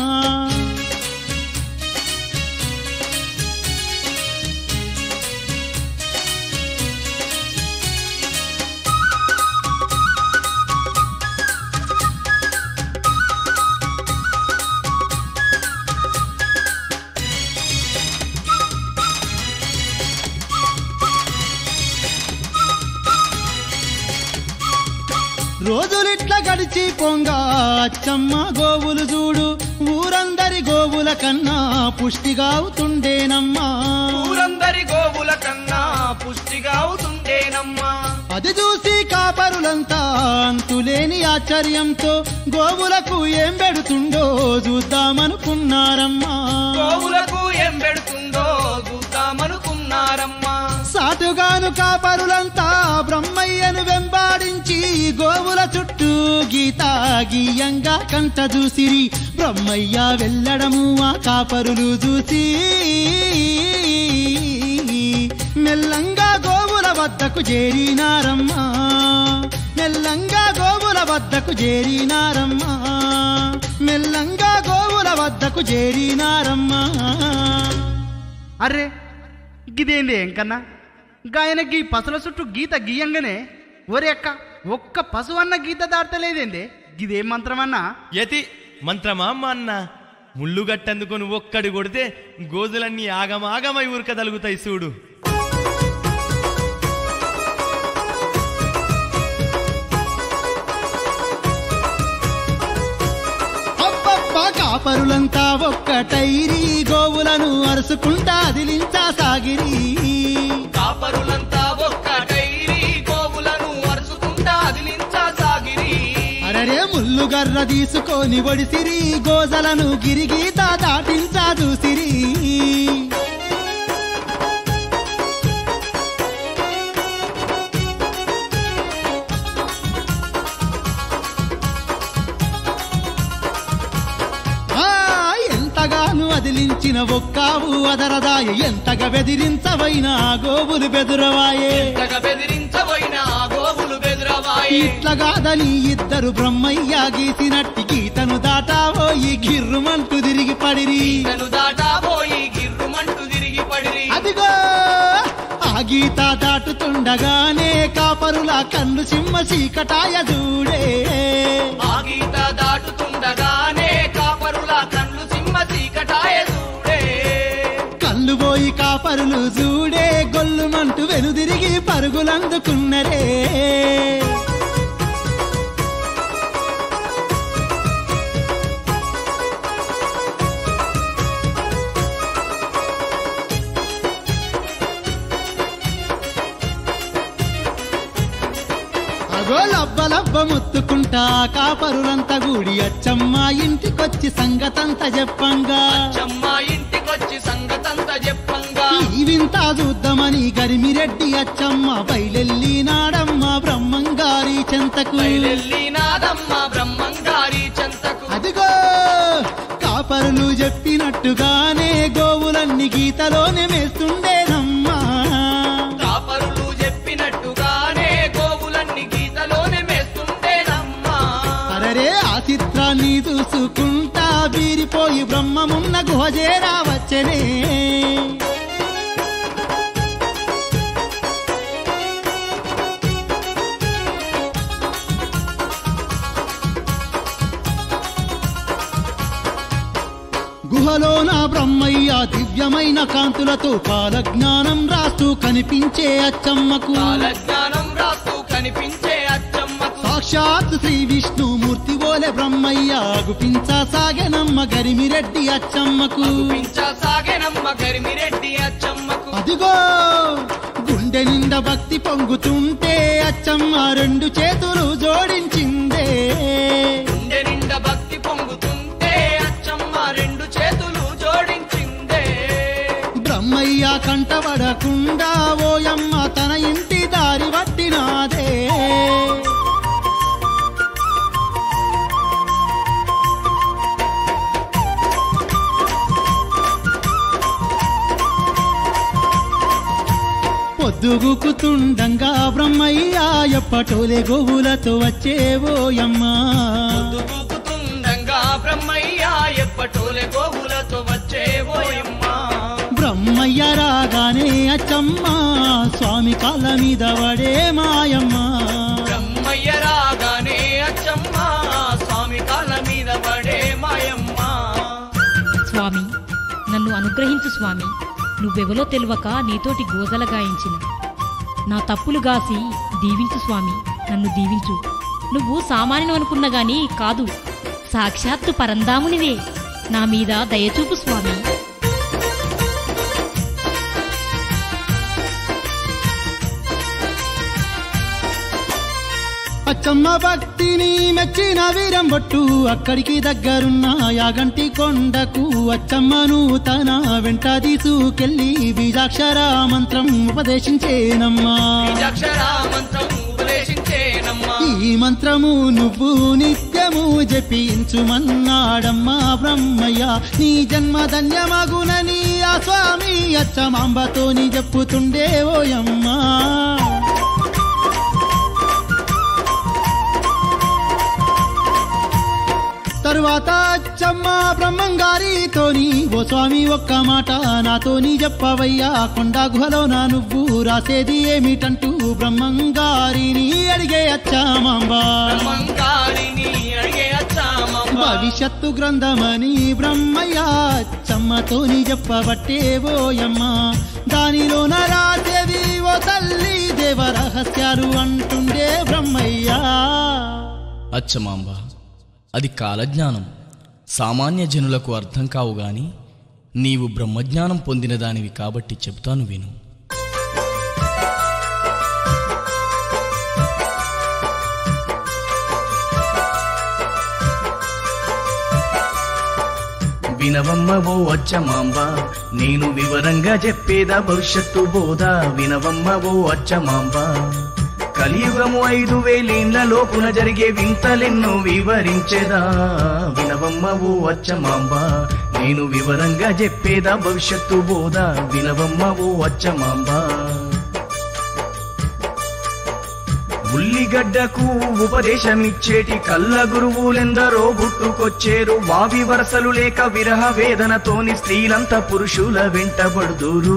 రోజులిట్ల గడిచి పొంగ అచ్చమ్మ గోవులు చూడు ఊరందరి గోవుల కన్నా పుష్టిగా అవుతుండేనమ్మా
ఊరందరి గోవుల కన్నా పుష్టిగా అవుతుండేనమ్మా
అది చూసి కాపరులంతా అంతులేని ఆశ్చర్యంతో గోవులకు ఏం పెడుతుండో చూద్దామనుకున్నారమ్మా
గోవులకు ఏం పెడుతుందో చూద్దామనుకున్నారమ్మా
సాటుగాను కాపరులంతా బ్రహ్మయ్యను వెంబాడించి గోవుల చుట్టూ గీత గీయంగా కంట చూసిరి బ్రహ్మయ్య వెళ్ళడము ఆ కాపరులు చూసి మెల్లంగా గోవుల వద్దకు చేరినారమ్మా మెల్లంగా గోవుల వద్దకు చేరినారమ్మా మెల్లంగా గోవుల వద్దకు చేరినారమ్మా
అరే గిదేంది ఎంకన్నా గాయనకి పసుల చుట్టూ గీత గీయంగానే ఒరే అక్క ఒక్క పశువు అన్న గీత దాటలేదేంది గిదేం మంత్రమన్నా
యతి మంత్రమా అమ్మ అన్న ముళ్ళు గట్టందుకొని ఒక్కడి కొడితే గోజులన్నీ ఆగమాగమై ఉరకదలుగుతాయి చూడు
అబ్బబ్బా కాపరులంతా ఒక్కటైరి గోవులను అరుసుకుంటా అదిలించా సాగిరి
కాపరులంతా ఒక్కటైరి గోవులను అరుచుకుంటా అదిలించా సాగిరి
అరరే ముల్లు గర్ర తీసుకొని ఒడిసిరి గోజలను గిరిగీత దాటించా చూసిరి ఆ, ఎంతగాను అదిలించిన ఒక్కావు అదరదాయ ఎంతగా బెదిరించవైనా గోవులు బెదురవాయే
తెగ బెదిరించబోయిన ఆ గోవులు బెదురవాయి
ఇట్లగాదని ఇద్దరు బ్రహ్మయ్య గీసినట్టి గీతను దాటావోయి గిర్రుమంటూ తిరిగి పడిరి
తను దాటాబోయి గిర్రుమంటూ తిరిగి పడిరి
అదిగో ఆ గీత దాటుతుండగానే కాపరుల కన్ను సింహ చీకటాయ చూడే
ఆ గీత దాటుతుండగానే కాపరుల కళ్ళు సింహ చీకటాయ చూడే
కళ్ళు పోయి కాపరులు చూడే గొల్లుమంటూ వెనుదిరిగి పరుగులందుకున్నరే అగో లబ్బ లబ్బ ముత్తుకుంటా కాపరులంతా గూడి అచ్చమ్మ ఇంటికొచ్చి సంగతంతా చెప్పంగా
చెమ్మ ఇంటికొచ్చి సంగతంతా చెప్పంగా
ఈ వింత చూద్దామని గరిమిరెడ్డి అచ్చమ్మ బయలెల్లి నాడమ్మ బ్రహ్మంగారి చెంతకు
బయలెల్లి నాదమ్మ బ్రహ్మంగారి చెంతకు
అదిగో కాపరులు చెప్పినట్టుగానే గోవులన్నీ గీతలోనే మేస్తుండేనమ్మా
కాపరులు చెప్పినట్టుగానే గోవులన్నీ గీతలోనే మేస్తుండేనమ్మా
అరరే ఆ చిత్రాన్ని చూసుకుంటా బీరిపోయి బ్రహ్మమున్న గుహ చేరావచ్చనే బ్రహ్మయ్య దివ్యమైన కాంతులతో కాలజ్ఞానం రాస్తూ కనిపించే అచ్చమ్మకు
కాలజ్ఞానం రాస్తూ కనిపించే అచ్చమ్మకు
సాక్షాత్ శ్రీ విష్ణుమూర్తి ఓలే బ్రహ్మయ్య గుపించసాగెనమ్మ గరిమిరెడ్డి అచ్చమ్మకు
సాగెనమ్మ గరిమిరెడ్డి అచ్చమ్మకు
అదిగో గుండె నిండా భక్తి పొంగుతుంటే అచ్చమ్మ రెండు చేతులు జోడించిందే
గుండె నిండా భక్తి పొంగుతుంటే అచ్చమ్మ రెండు చేతులు జోడించిందే
బ్రహ్మయ్య కంటబడకుండా ఓయమ్మ తన ఇంటి దారి పట్టినాదే పొద్దుగుకుతుండంగా బ్రహ్మయ్య ఎప్పటోలే గోవులతో వచ్చే ఓయమ్మా
దుగుకుతుండంగా బ్రహ్మయ్య ఎప్పటోలే గోవులతో వచ్చే ఓయమ్మ
బ్రహ్మయ్య రాగానే అచ్చమ్మ స్వామి కాళ్ళ మీద పడే మాయమ్మ
బ్రహ్మయ్య రాగానే అచ్చమ్మ స్వామి కాళ్ళ మీద పడే మాయమ్మ
స్వామి నన్ను అనుగ్రహించు స్వామి నువ్వెవలో తెలియక నీతోటి గోజల గాయించిన నా తప్పులు గాసి దీవించు స్వామి నన్ను దీవించు నువ్వు సామాన్యం అనుకున్నా గాని కాదు సాక్షాత్తు పరందామునివే నా మీద దయచూపు స్వామి
అచ్చమ్మ భక్తిని మెచ్చిన వీరం బొట్టు అక్కడికి దగ్గరున్న యాగంటి కొండకు అచ్చమ్మను తన వెంట తీసుకెళ్లి బీజాక్షర మంత్రం ఉపదేశించేనమ్మా
బీజాక్షర మంత్రం ఉపదేశించేనమ్మా
ఈ మంత్రము నువ్వు నిత్యము జపించుమన్నాడమ్మా బ్రహ్మయ్య నీ జన్మ ధన్యమగునని ఆ స్వామి అచ్చమాంబతోని చెప్పుతుండే ఓయమ్మా తరువాత అచ్చమ్మ బ్రహ్మంగారితోని ఓ స్వామి ఒక్క మాట నాతోని చెప్పవయ్యా కొండ గుహలో నా నువ్వు రాసేది ఏమిటంటూ బ్రహ్మంగారిని అడిగే అచ్చామాంబా
బ్రహ్మంగారిని అడిగే అచ్చామమ్మ
భవిష్యత్తు గ్రంథమని బ్రహ్మయ్య అచ్చమ్మతోని చెప్పబట్టే ఓయమ్మ దానిలోన రాసేది ఓ తల్లి దేవ రహస్యాలు అంటుండే బ్రహ్మయ్య
అచ్చమాంబ అది కాలజ్ఞానం సామాన్య జనులకు అర్థం కావు గాని నీవు బ్రహ్మజ్ఞానం పొందిన దానివి కాబట్టి చెబుతాను విను వినవమ్మ ఓ అచ్చమాంబ నేను వివరంగా చెప్పేదా భవిష్యత్తు బోధ వినవమ్మ ఓ అచ్చమాంబ కలియుగము ఐదు వేలేండ్ల లోపున జరిగే వింతలెన్నో వివరించేదా వినవమ్మ ఓ అచ్చమాంబ నేను వివరంగా చెప్పేదా భవిష్యత్తు బోధ వినవమ్మ ఓ అచ్చమాంబ ఉల్లిగడ్డకు ఉపదేశమిచ్చేటి కళ్ళ గురువులెందరో గుట్టుకొచ్చేరు వావి వరసలు లేక విరహ వేదనతోని స్త్రీలంతా పురుషుల వెంటబడుదురు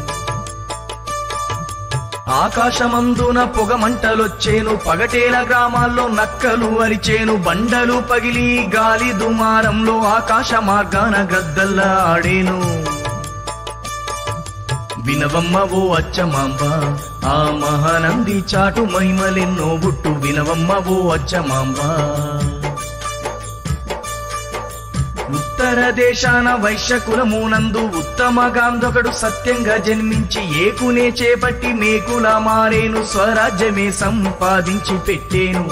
ఆకాశమందున పొగమంటలొచ్చేను పగటేల గ్రామాల్లో నక్కలు అరిచేను బండలు పగిలి గాలి దుమారంలో ఆకాశ మార్గాన గద్దల్లా ఆడేను వినవమ్మ ఓ అచ్చమాంబ ఆ మహానంది చాటు మహిమలెన్నో బుట్టు వినవమ్మ ఓ అచ్చమాంబ ఉత్తర దేశాన వైశ్య కులమునందు ఉత్తమ గాంధకుడు సత్యంగా జన్మించి ఏకునే చేపట్టి మేకులా మారేను స్వరాజ్యమే సంపాదించి పెట్టేను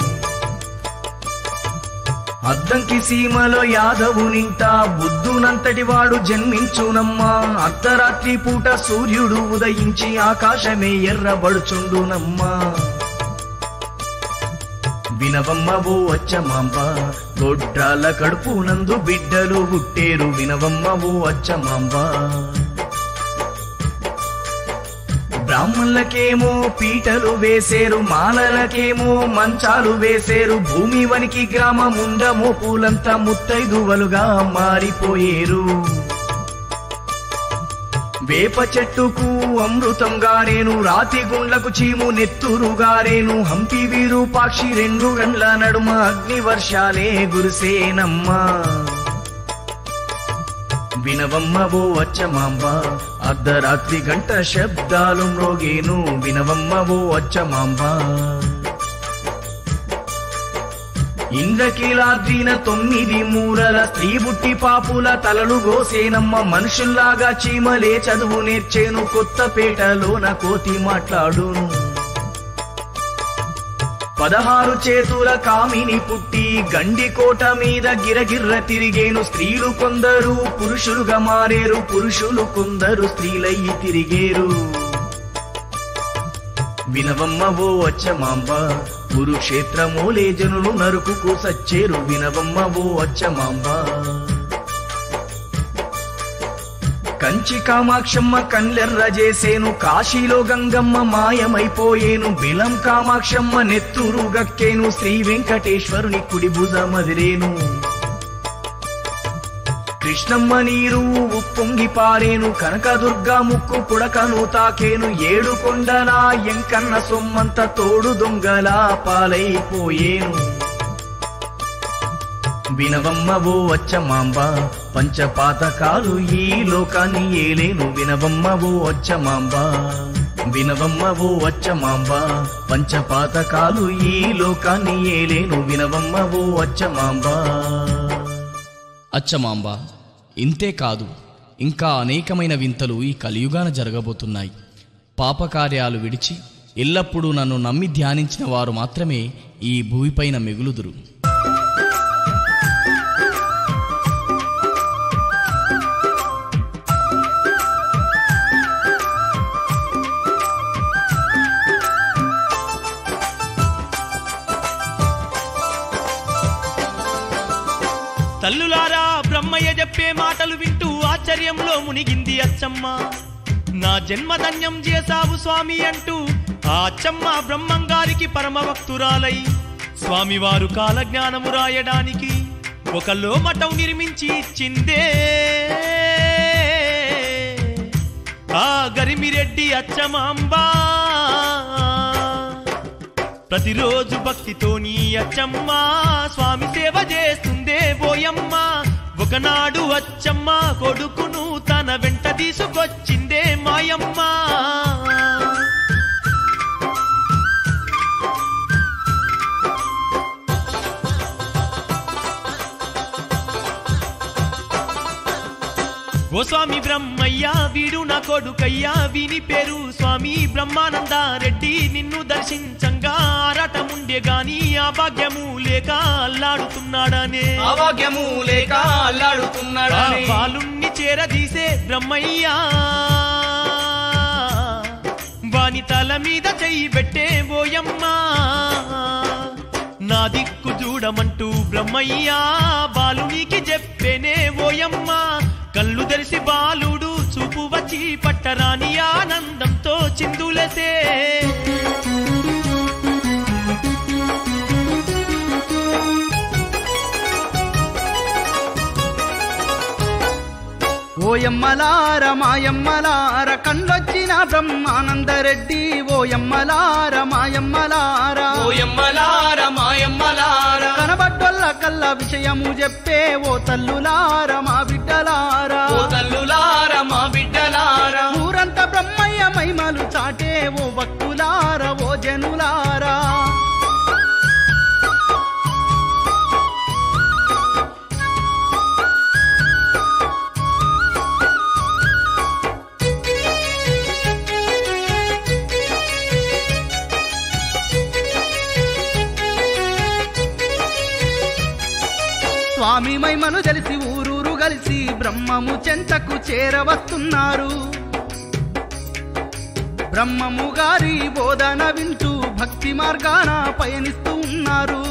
అద్దంకి సీమలో యాదవునింటా బుద్ధునంతటి వాడు జన్మించునమ్మా అర్ధరాత్రి పూట సూర్యుడు ఉదయించి ఆకాశమే ఎర్రబడుచుండునమ్మా వినవమ్మ ఓ అచ్చమాంబ గొడ్రాల కడుపు నందు బిడ్డలు గుట్టేరు వినవమ్మ ఓ అచ్చమాంబ బ్రాహ్మణులకేమో పీటలు వేసేరు మాలలకేమో మంచాలు వేసేరు భూమి వనికి గ్రామముండ మోపులంతా ముత్తైదువలుగా మారిపోయేరు వేప చెట్టుకు అమృతం గారేను రాతి గుండ్లకు చీము నెత్తురు గారేను హంపి విరూపాక్షి రెండు గండ్ల నడుమ అగ్ని వర్షాలే గురిసేనమ్మా
వినవమ్మ ఓ అచ్చమాంబ అర్ధరాత్రి గంట శబ్దాలు మ్రోగేను వినవమ్మ ఓ అచ్చమాంబ ఇంద్రకీలాద్రిన తొమ్మిది మూరల స్త్రీ బుట్టి పాపుల తలలు గోసేనమ్మ మనుషుల్లాగా చీమలే చదువు నేర్చేను కొత్తపేటలోన కోతి మాట్లాడును పదహారు చేతుల కామిని పుట్టి గండికోట మీద గిరగిర్ర తిరిగేను స్త్రీలు కొందరు పురుషులుగా మారేరు పురుషులు కొందరు స్త్రీలయ్యి తిరిగేరు వినవమ్మ ఓ అచ్చమాంబ కురుక్షేత్రమూలే జనులు నరుకుకు సచ్చేరు వినవమ్మ ఓ అచ్చమాంబ కంచి కామాక్షమ్మ కళ్ళెర్ర చేసేను కాశీలో గంగమ్మ మాయమైపోయేను బిలం కామాక్షమ్మ నెత్తురు గక్కేను శ్రీ వెంకటేశ్వరుని కుడి భుజమదిరేను కృష్ణమ్మ నీరు ఉప్పొంగి పారేను కనకదుర్గా ముక్కు పుడకను తాకేను ఏడు కొండల ఎంకన్న సొమ్మంత తోడు దొంగలా పాలైపోయేను వినవమ్మ ఓ అచ్చమాంబ పంచపాతకాలు ఈ లోకాన్ని ఏలేను వినవమ్మ ఓ అచ్చమాంబ వినవమ్మ ఓ అచ్చమాంబ పంచపాతకాలు ఈ లోకాన్ని ఏలేను వినవమ్మ ఓ అచ్చమాంబ
అచ్చమాంబ ఇంతే కాదు ఇంకా అనేకమైన వింతలు ఈ కలియుగాన జరగబోతున్నాయి పాపకార్యాలు విడిచి ఎల్లప్పుడూ నన్ను నమ్మి ధ్యానించిన వారు మాత్రమే ఈ భూమిపైన మిగులుదురు
తల్లులారా బ్రహ్మయ్య చెప్పే మాటలు వింటూ ఆశ్చర్యంలో మునిగింది అచ్చమ్మ నా జన్మధన్యం చేశావు స్వామి అంటూ ఆ అచ్చమ్మ బ్రహ్మంగారికి పరమభక్తురాలై స్వామివారు కాలజ్ఞానము రాయడానికి ఒక లోమటం నిర్మించి ఇచ్చిందే ఆ గరిమిరెడ్డి అచ్చమాంబా ప్రతిరోజు భక్తితోని అచ్చమ్మ స్వామి సేవ చేస్తుందే బోయమ్మ ఒకనాడు అచ్చమ్మ కొడుకును తన వెంట తీసుకొచ్చిందే మాయమ్మ ఓ స్వామి బ్రహ్మయ్య వీడు నా కొడుకయ్యా వీని పేరు స్వామి బ్రహ్మానంద రెడ్డి నిన్ను దర్శించంగా ఆరాటముండే గాని ఆ భాగ్యము లేక అల్లాడుతున్నాడనే
ఆవాగ్యము లేక
ఆ
అల్లాడుతున్నాడని
బాలుణ్ణి చేరదీసే బ్రహ్మయ్యా వాని తల మీద చెయ్యి పెట్టే బోయమ్మా నా దిక్కు చూడమంటూ బ్రహ్మయ్యా బాలునికి చెప్పేనే ఓయమ్మా కళ్ళు తెరిసి బాలుడు చూపు వచ్చి పట్టరాని ఆనందంతో చిందులసే
ఓయమ్మలార మాయమ్మలార కండ్లొచ్చిన బ్రహ్మానందరెడ్డి ఓయమ్మలార మాయమ్మలార
ఓయమ్మలార మాయమ్మలార
కనబడ్డొల్ల కల్ల విషయము చెప్పే ఓ తల్లులార మా బిడ్డలారా
ఓ తల్లులార మా బిడ్డలార
ఊరంతా బ్రహ్మయ్య మహిమలు చాటే ఓ భక్తులార ఓ జనులారా స్వామి మహిమను తెలిసి ఊరూరు కలిసి బ్రహ్మము చెంతకు చేరవస్తున్నారు బ్రహ్మము గారి బోధన వింటూ భక్తి మార్గాన పయనిస్తూ ఉన్నారు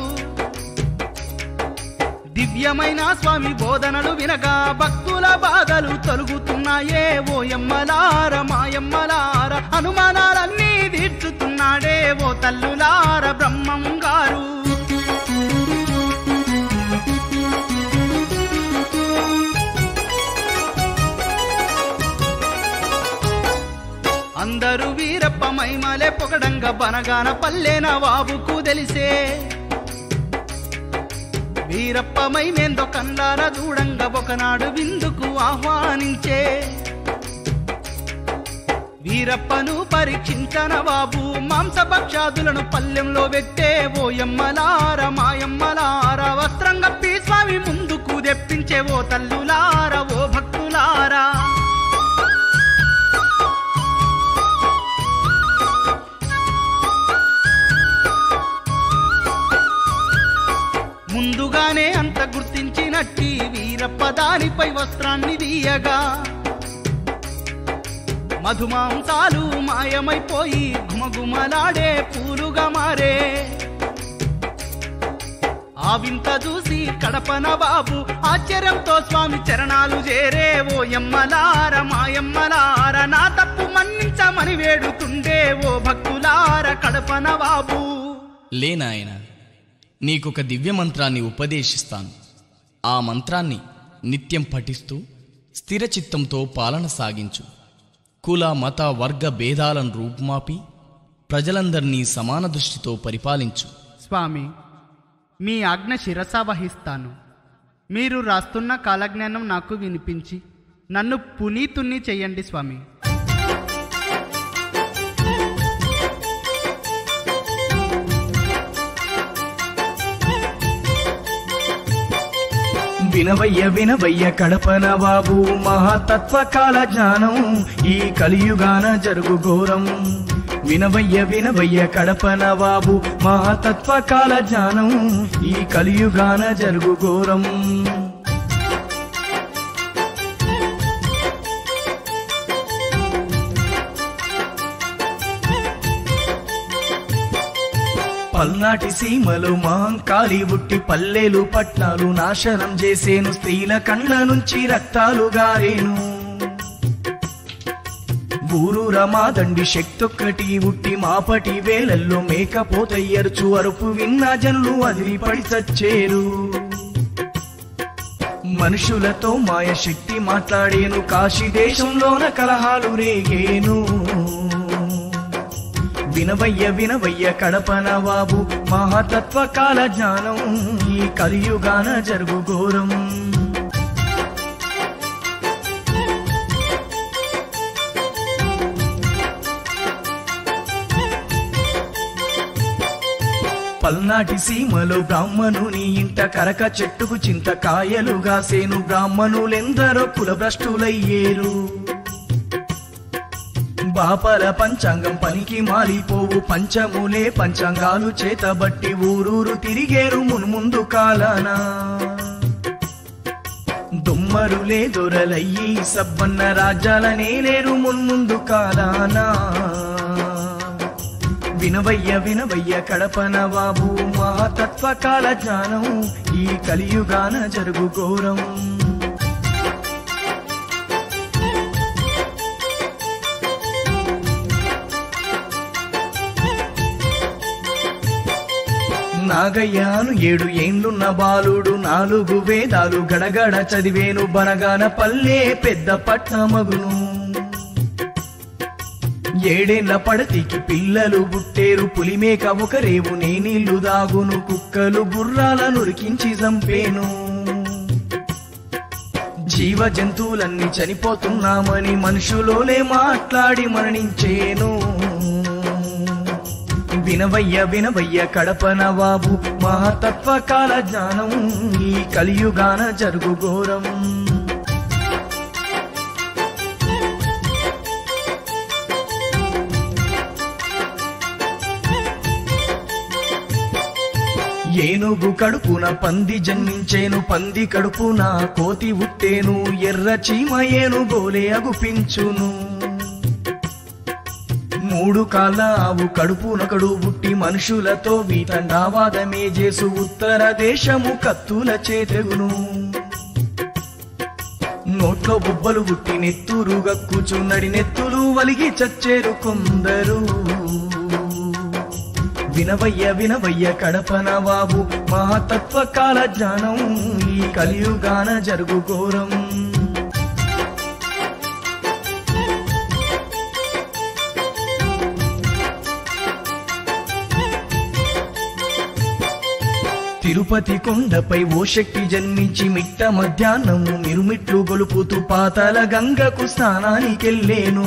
దివ్యమైన స్వామి బోధనలు వినగా భక్తుల బాధలు తొలుగుతున్నాయే ఓ ఎమ్మలార మాయమ్మలార అనుమానాలన్నీ తీర్చుతున్నాడే ఓ తల్లులార బ్రహ్మం గారు అందరూ వీరప్ప మైమలే పొగడంగా బనగాన పల్లెన వాబుకు తెలిసే వీరప్పమై మేందో కండార చూడంగా ఒకనాడు విందుకు ఆహ్వానించే వీరప్పను పరీక్షించన బాబు మాంసభక్షాదులను పల్లెంలో పెట్టే ఓ ఎమ్మలార మాయమ్మలార వస్త్రం కప్పి స్వామి ముందుకు తెప్పించే ఓ తల్లులార ఓ భక్తులారా ముందుగానే అంత గుర్తించినట్టి వీరప్ప దానిపై వస్త్రాన్ని తీయగా మధుమాంసాలు మాయమైపోయి గుమగుమలాడే పూలుగా మారే ఆ వింత చూసి కడపన బాబు ఆశ్చర్యంతో స్వామి చరణాలు చేరే ఓ ఎమ్మలార మాయమ్మలార నా తప్పు మన్నించమని వేడుతుండే ఓ భక్తులార కడపన బాబు
లేనాయన నీకొక దివ్య మంత్రాన్ని ఉపదేశిస్తాను ఆ మంత్రాన్ని నిత్యం పఠిస్తూ స్థిరచిత్తంతో పాలన సాగించు కుల మత వర్గ భేదాలను రూపుమాపి ప్రజలందరినీ సమాన దృష్టితో పరిపాలించు
స్వామి మీ ఆజ్ఞ శిరస వహిస్తాను మీరు రాస్తున్న కాలజ్ఞానం నాకు వినిపించి నన్ను పునీతుణ్ణి చెయ్యండి స్వామి
వినవయ్య వినవయ్య కడపన బాబు మహాతత్వ కాల జ్ఞానం ఈ కలియుగాన జరుగు ఘోరం వినవయ్య వినవయ్య కడపన బాబు మహాతత్వ కాల జ్ఞానం ఈ కలియుగాన జరుగు ఘోరం పల్నాటి సీమలు మాంకాలి బుట్టి పల్లెలు పట్నాలు నాశనం చేసేను స్త్రీల కళ్ళ నుంచి రక్తాలు గారేను ఊరు రమాదండి శక్తొక్కటి ఉట్టి మాపటి వేలల్లో మేకపోతయ్యరుచు అరుపు విన్న జనులు అదిరిపడి చచ్చేరు మనుషులతో మాయ శక్తి మాట్లాడేను కాశీ దేశంలోన కలహాలు రేగేను వినవయ్య వినవయ్య కడపన బాబు మహాతత్వ కాల జ్ఞానం ఈ కలియుగాన జరుగు ఘోరం పల్నాటి సీమలో బ్రాహ్మణుని ఇంట కరక చెట్టుకు చింత కాయలు గాసేను బ్రాహ్మణులెందరో కులభ్రష్టులయ్యేరు బాపల పంచాంగం పనికి మాలిపోవు పంచములే పంచాంగాలు చేతబట్టి ఊరూరు తిరిగేరు మున్ముందు కాలానా దుమ్మరులే దొరలయ్యి సబ్బన్న రాజ్యాలనే లేరు మున్ముందు కాలానా వినవయ్య వినవయ్య కడపన బాబు మహాతత్వ కాల జ్ఞానం ఈ కలియుగాన జరుగు ఘోరం నాగయ్యాను ఏడు ఏండ్లున్న బాలుడు నాలుగు వేదాలు గడగడ చదివేను బనగాన పల్లె పెద్ద పట్నమగును ఏడేళ్ల పడతికి పిల్లలు పుట్టేరు పులిమేక ఒక రేవు నేనీళ్లు దాగును కుక్కలు గుర్రాల నురికించి చంపేను జీవ జంతువులన్నీ చనిపోతున్నామని మనుషులోలే మాట్లాడి మరణించేను వినవయ్య వినవయ్య కడపన బాబు మహాతత్వ కాల జ్ఞానం ఈ కలియుగాన జరుగు ఘోరం ఏనుగు కడుపున పంది జన్మించేను పంది కడుపున కోతి ఉట్టేను ఎర్ర చీమ ఏనుగోలే అగుపించును మూడు కాళ్ళ ఆవు కడుపునకడు పుట్టి మనుషులతో వీతండావాదమే చేసు ఉత్తర దేశము కత్తుల చేతెగును నోట్లో బుబ్బలు పుట్టి నెత్తురు గక్కుచున్నడి నెత్తులు వలిగి చచ్చేరు కొందరు వినవయ్య వినవయ్య కడపన బాబు మహాతత్వ కాల జ్ఞానం ఈ కలియుగాన జరుగు ఘోరం తిరుపతి కొండపై ఓ శక్తి జన్మించి మిట్ట మధ్యాహ్నము మిరుమిట్లు గొలుపుతూ పాతాల గంగకు స్నానానికెళ్ళేను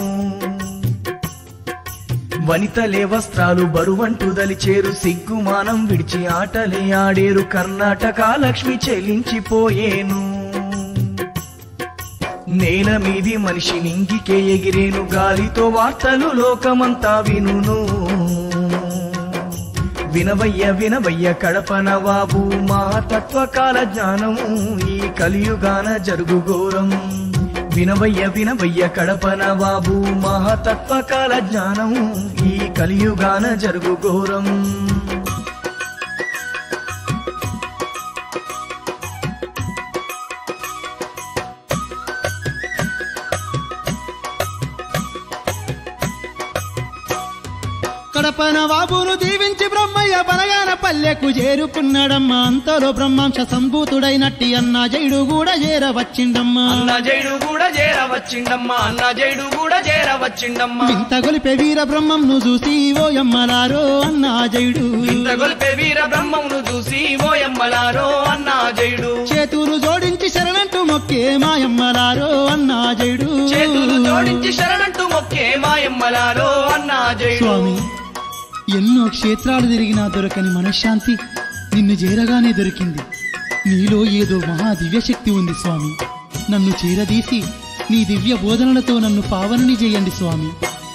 వనితలే వస్త్రాలు బరువంటూ దలిచేరు సిగ్గుమానం విడిచి ఆటలే ఆడేరు కర్ణాటక లక్ష్మి చెలించిపోయేను నేల మీది మనిషి నింగికే ఎగిరేను గాలితో వార్తలు లోకమంతా వినును వినవయ్య వినవయ్య కడపన బాబు మా తత్వకాల జ్ఞానము ఈ కలియుగాన జరుగు ఘోరం వినవయ్య వినవయ్య కడపన బాబు మా తత్వకాల జ్ఞానము ఈ కలియుగాన జరుగు ఘోరం
కడపన బాబును దీవించి బ్రహ్మయ్య బనగాన పల్లెకు చేరుకున్నాడమ్మా అంతలో బ్రహ్మాంశ సంభూతుడైనట్టి అన్న జైడు కూడా చేరవచ్చిండమ్మా
అన్న జైడు కూడా చేరవచ్చిండమ్మా అన్న జైడు కూడా చేరవచ్చిండమ్మా
వింత గొలిపే వీర బ్రహ్మంను చూసి ఓ యమ్మలారో అన్న జైడు
ఇంత గొల్పే వీర బ్రహ్మమును చూసి ఓయమ్మలారో అన్న జైడు
చేతులు జోడించి శరణంటూ మొక్కే మాయమ్మలారో అన్న జైడు
చేతులు జోడించి శరణంటూ మొక్కే మాయమ్మలారో అన్న జైడు
స్వామి ఎన్నో క్షేత్రాలు తిరిగినా దొరకని మనశ్శాంతి నిన్ను చేరగానే దొరికింది నీలో ఏదో మహా దివ్యశక్తి ఉంది స్వామి నన్ను చేరదీసి నీ దివ్య బోధనలతో నన్ను పావనని చేయండి స్వామి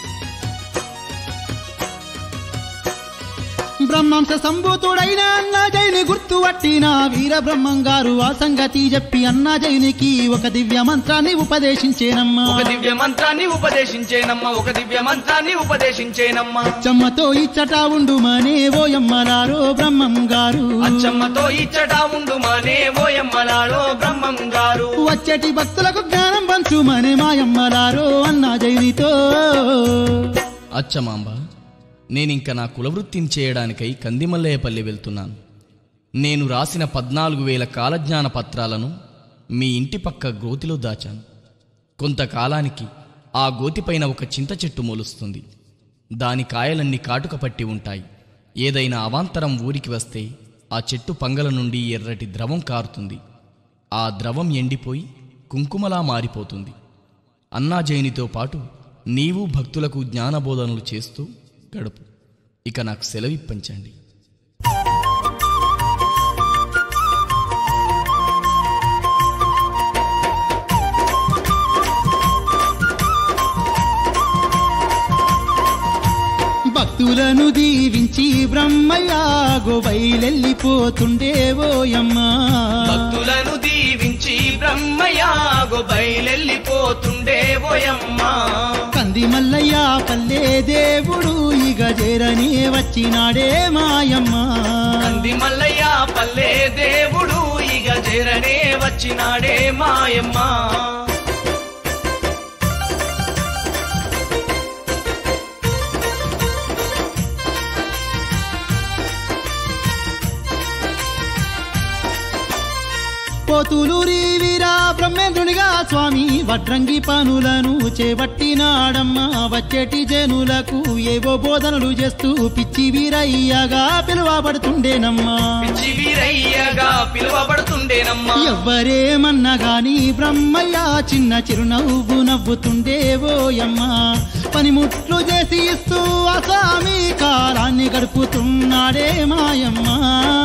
బ్రహ్మాంశ సంభూతుడైన అన్నాజైని గుర్తు పట్టిన వీర బ్రహ్మం గారు ఆ సంగతి చెప్పి అన్నాజైనికి ఒక దివ్య మంత్రాన్ని ఉపదేశించేనమ్మా
ఒక దివ్య మంత్రాన్ని ఉపదేశించేనమ్మా ఒక దివ్య మంత్రాన్ని ఉపదేశించేనమ్మా
చెమ్మతో ఇచ్చట ఉండుమనే ఓయమ్మలారో బ్రహ్మం గారు
అచ్చమ్మతో ఇచ్చట ఉండుమనే ఓయమ్మలారో బ్రహ్మం గారు
వచ్చేటి భక్తులకు జ్ఞానం పంచుమనే మాయమ్మలారో అన్నా జైనితో
అచ్చమాంబ నేనింక నా కులవృత్తిని చేయడానికై కందిమల్లయ్యపల్లి వెళ్తున్నాను నేను రాసిన పద్నాలుగు వేల కాలజ్ఞాన పత్రాలను మీ ఇంటి పక్క గోతిలో దాచాను కొంతకాలానికి ఆ గోతిపైన ఒక చింత చెట్టు మొలుస్తుంది దాని కాయలన్నీ కాటుక పట్టి ఉంటాయి ఏదైనా అవాంతరం ఊరికి వస్తే ఆ చెట్టు పంగల నుండి ఎర్రటి ద్రవం కారుతుంది ఆ ద్రవం ఎండిపోయి కుంకుమలా మారిపోతుంది అన్నాజైనితో పాటు నీవు భక్తులకు జ్ఞానబోధనలు చేస్తూ గడుపు ఇక నాకు సెలవిప్పించండి
భక్తులను దీవించి బ్రహ్మయ్య గోబైలెళ్ళిపోతుండే ఓయమ్మా
భక్తులను దీవించి బ్రహ్మయాగో బయలెళ్ళిపోతుండే ఓయమ్మా
కంది మల్లయ్య పల్లె దేవుడు ఇక చేరనే వచ్చినాడే మాయమ్మ
కంది మల్లయ్య పల్లె దేవుడు ఇక చేరనే వచ్చినాడే మాయమ్మ
పోతులూరి వీరా బ్రహ్మేంద్రునిగా స్వామి వడ్రంగి పనులను చేపట్టినాడమ్మా వచ్చేటి జనులకు ఏవో బోధనలు చేస్తూ పిచ్చి వీరయ్యగా పిలువబడుతుండేనమ్మా
పిచ్చి వీరయ్యగా పిలువబడుతుండేనమ్మా
ఎవ్వరేమన్నా గాని బ్రహ్మయ్య చిన్న చిరునవ్వు నవ్వుతుండే ఓయమ్మా పనిముట్లు చేసి ఇస్తూ ఆ స్వామి కాలాన్ని గడుపుతున్నాడే మాయమ్మా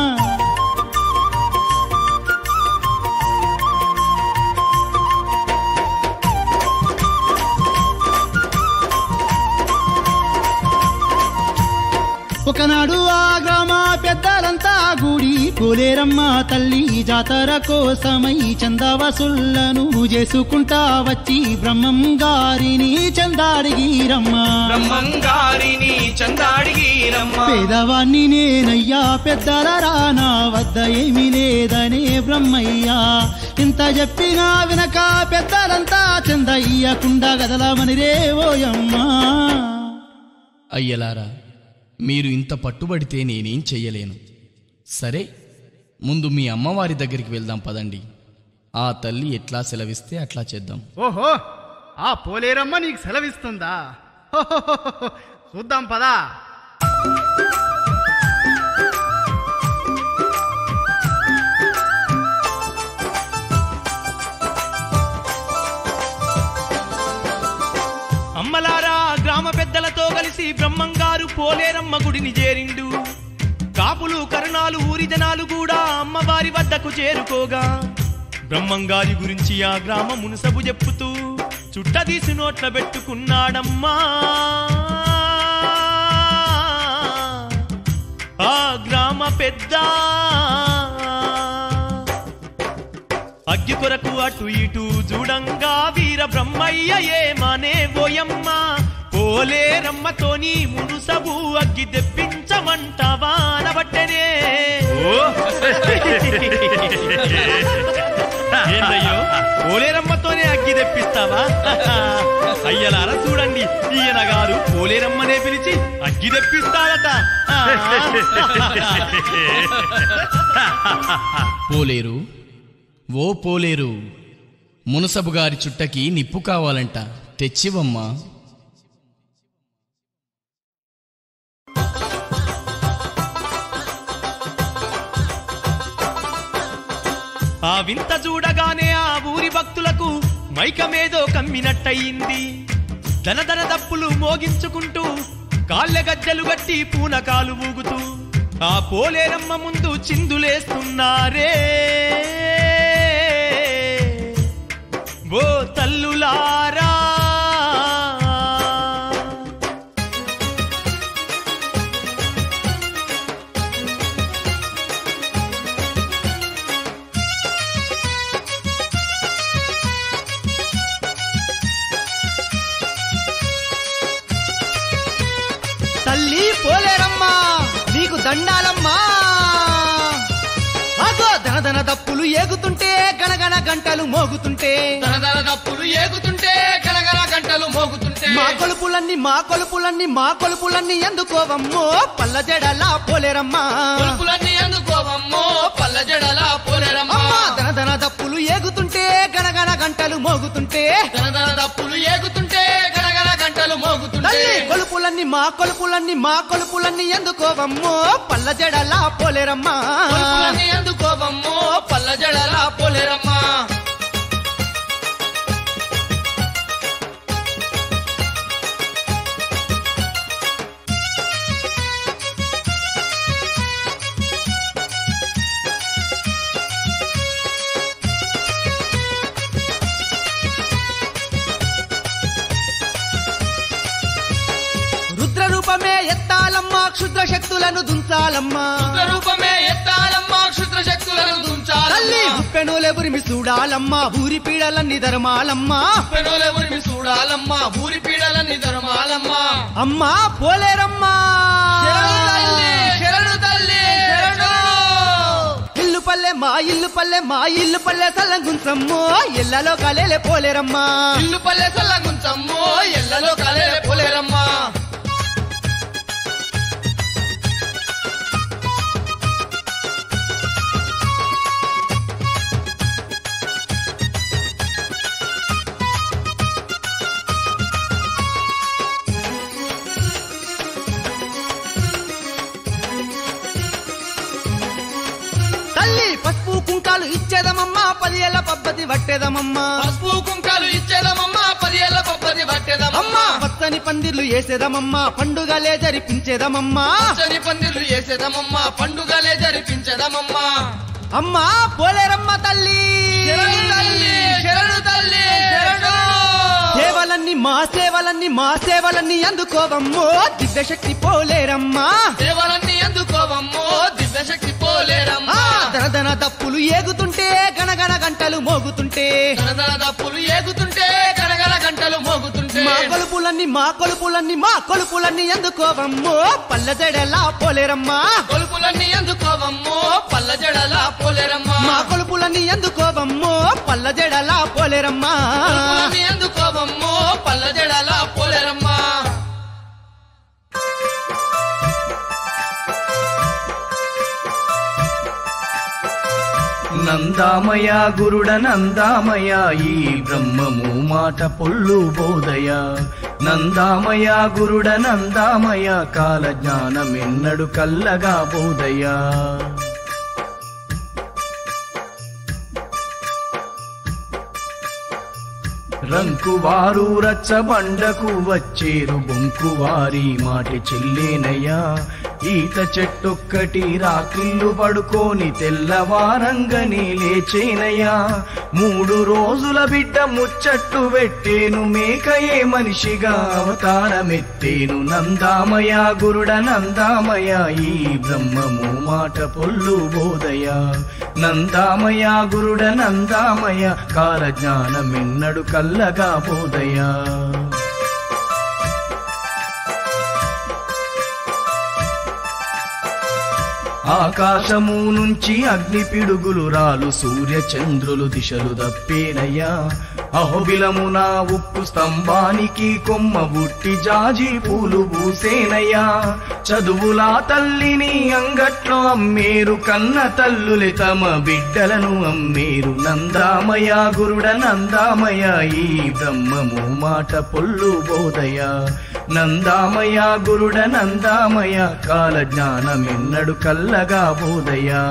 ఒకనాడు ఆ గ్రామ పెద్దలంతా గుడి పోలేరమ్మ తల్లి జాతర కోసమై చందా వసులను చేసుకుంటా వచ్చి బ్రహ్మం గారిని చందాడిగిరమ్మ
బ్రహ్మంగారిని చందాడిగిరమ్మ
పేదవాణ్ణి నేనయ్యా పెద్దల రానా వద్ద ఏమీ లేదనే బ్రహ్మయ్యా ఇంత చెప్పినా వినక పెద్దలంతా చందయ్యకుండా గదలమని రేవోయమ్మా
అయ్యలారా మీరు ఇంత పట్టుబడితే నేనేం చెయ్యలేను సరే ముందు మీ అమ్మవారి దగ్గరికి వెళ్దాం పదండి ఆ తల్లి ఎట్లా సెలవిస్తే అట్లా చేద్దాం
ఓహో ఆ పోలేరమ్మ నీకు సెలవిస్తుందా హోహోహోహో. చూద్దాం పదా
పోలేరమ్మ గుడిని చేరిండు కాపులు కరుణాలు ఊరి జనాలు కూడా అమ్మవారి వద్దకు చేరుకోగా బ్రహ్మంగారి గురించి ఆ గ్రామ మునుసబు చెప్పుతూ చుట్టదీసి నోట్ల పెట్టుకున్నాడమ్మా ఆ గ్రామ పెద్ద అగ్గి కొరకు అటు ఇటు చూడంగా వీర బ్రహ్మయ్య ఏమనే ఓయమ్మ పోలేరమ్మతోని మునుసబు అగ్గి తెప్పించమంటావా అనబట్టనే ఏందయ్యో పోలేరమ్మతోనే అగ్గి తెప్పిస్తావా అయ్యలారా చూడండి ఈయన గారు పోలేరమ్మనే పిలిచి అగ్గి తెప్పిస్తాడట
పోలేరు ఓ పోలేరు మునసబు గారి చుట్టకి నిప్పు కావాలంట తెచ్చివమ్మా
ఆ వింత చూడగానే ఆ ఊరి భక్తులకు మైకమేదో కమ్మినట్టయింది ధనధన దప్పులు మోగించుకుంటూ కాళ్ళ గజ్జలు గట్టి పూనకాలు ఊగుతూ ఆ పోలేరమ్మ ముందు చిందులేస్తున్నారే ఓ తల్లులారా
తల్లి పోలేరమ్మా నీకు దండాలమ్మా అగో ధనధన దప్పులు ఏగుతుంటే గణగణ గంటలు మోగుతుంటే
దరదర దప్పులు ఏగుతుంటే గనగన గంటలు మోగుతుంటే
మా కొలుపులన్నీ మా కొలుపులన్నీ మా కొలుపులన్నీ ఎందుకోవమ్మో పల్ల జడలా పోలేరమ్మా
కొలుపులన్నీ అందుకోవమ్మో పల్ల జడల పోలేరమ్మా
అమ్మా ధనధన దప్పులు ఏగుతుంటే గణగణ గంటలు మోగుతుంటే
దరదర దప్పులు ఏగుతుంటే గనగన గంటలు మోగుతుంటే
తల్లి కొలుపులన్నీ మా కొలుపులన్నీ మా కొలుపులన్నీ ఎందుకోవమ్మో పల్ల జడలా పోలేరమ్మా
కొలుపులన్నీ అందుకోవమ్మో పల్ల జడల పోలేరమ్మా
రుద్ర రూపమే ఎత్తాలమ్మా క్షుద్ర శక్తులను దుంచాలమ్మా
రూపమే ఎత్తాలమ్మా క్షుద్ర శక్తులను
తల్లి
దుంచాలమ్మా
ఉప్పెనులెవురిమి చూడాలమ్మా ఊరి పీడలన్నీ ధర్మాలమ్మా
పెనులెవరిని చూడాలమ్మా ఊరి పీడలన్నీ ధర్మాలమ్మా
అమ్మా పోలేరమ్మా
శరణు తల్లి శరణు తల్లి శరణు
ఇల్లు పల్లె మా ఇల్లు పల్లె మా ఇల్లు పల్లె సల్లంగుంచమ్మో ఎల్లలో కలేలే పోలేరమ్మా
ఇల్లు పల్లె సల్లగుంచమ్మో ఎల్లలో కలే పోలేరమ్మా
తల్లి పసుపు కుంకాలు ఇచ్చేదమమ్మా పది ఏళ్ళ పద్ధతి పట్టేదమమ్మా
పసుపు కుంకాలు ఇచ్చేదమమ్మా పది ఏళ్ళ పబ్బది
అమ్మా
పట్టేదమ్మా
పచ్చని పందిర్లు వేసేదమమ్మా పండుగలే జరిపించేదమమ్మా
చని పందిర్లు వేసేదమమ్మా పండుగలే జరిపించేదమమ్మా
అమ్మా పోలేరమ్మ తల్లి
శరణు తల్లి శరణు తల్లి శరణు
సేవలన్నీ మా సేవలన్నీ మా సేవలన్నీ అందుకోవమ్మో దివ్యశక్తి పోలేరమ్మా
దేవలన్నీ అందుకోవమ్మో దివ్యశక్తి
ఆ
పోలేరమ్మా
దనదన దప్పులు ఏగుతుంటే గణగణ గంటలు మోగుతుంటే
దనదన దప్పులు ఏగుతుంటే గణగణ గంటలు మోగుతుంటే
మా కొలుపులన్నీ మా కొలుపులన్నీ మా కొలుపులన్నీ ఎందుకోవమ్మో పల్లెదెడలా పోలేరమ్మా
కొలుపులన్నీ అందుకోవమ్మో పల్ల జడల పోలేరమ్మా
మా కొలుపులన్నీ ఎందుకోవమ్మో పల్లెదెడలా పోలేరమ్మా
కొలుపులన్నీ అందుకోవమ్మో పల్ల జడల పోలేరమ్మా
నందామయ గురుడ నందామయ ఈ బ్రహ్మము మాట పొల్లు బోధయ నందామయ గురుడ నందామయ కాల జ్ఞానమెన్నడు కల్లగా బోధయ రంకువారు రచ్చబండకు వచ్చేరు బొంకువారి మాటి చెల్లేనయ్యా ఈత చెట్టొక్కటి రాకిళ్ళు పడుకొని తెల్లవారంగని లేచేనయ్యా మూడు రోజుల బిడ్డ ముచ్చట్టు పెట్టేను మేకయే మనిషిగా అవతారమెత్తేను నందామయ గురుడ నందామయ ఈ బ్రహ్మము మాట పొల్లు బోధయ నందామయ గురుడ నందామయ కాల జ్ఞానమెన్నడు కల్లగా బోధయా ఆకాశము నుంచి అగ్ని పిడుగులు రాలు సూర్య చంద్రులు దిశలు దప్పేనయ్యా అహోబిలమున ఉప్పు స్తంభానికి కొమ్మ బుట్టి జాజి పూలు పూసేనయ్యా చదువులా తల్లిని అంగట్లో అమ్మేరు కన్న తల్లులే తమ బిడ్డలను అమ్మేరు నందామయ గురుడ నందామయ ఈ బ్రహ్మము మాట పొల్లు బోధయ నందామయ గురుడ నందామయ కాల జ్ఞానమెన్నడు కల్లగా బోధయా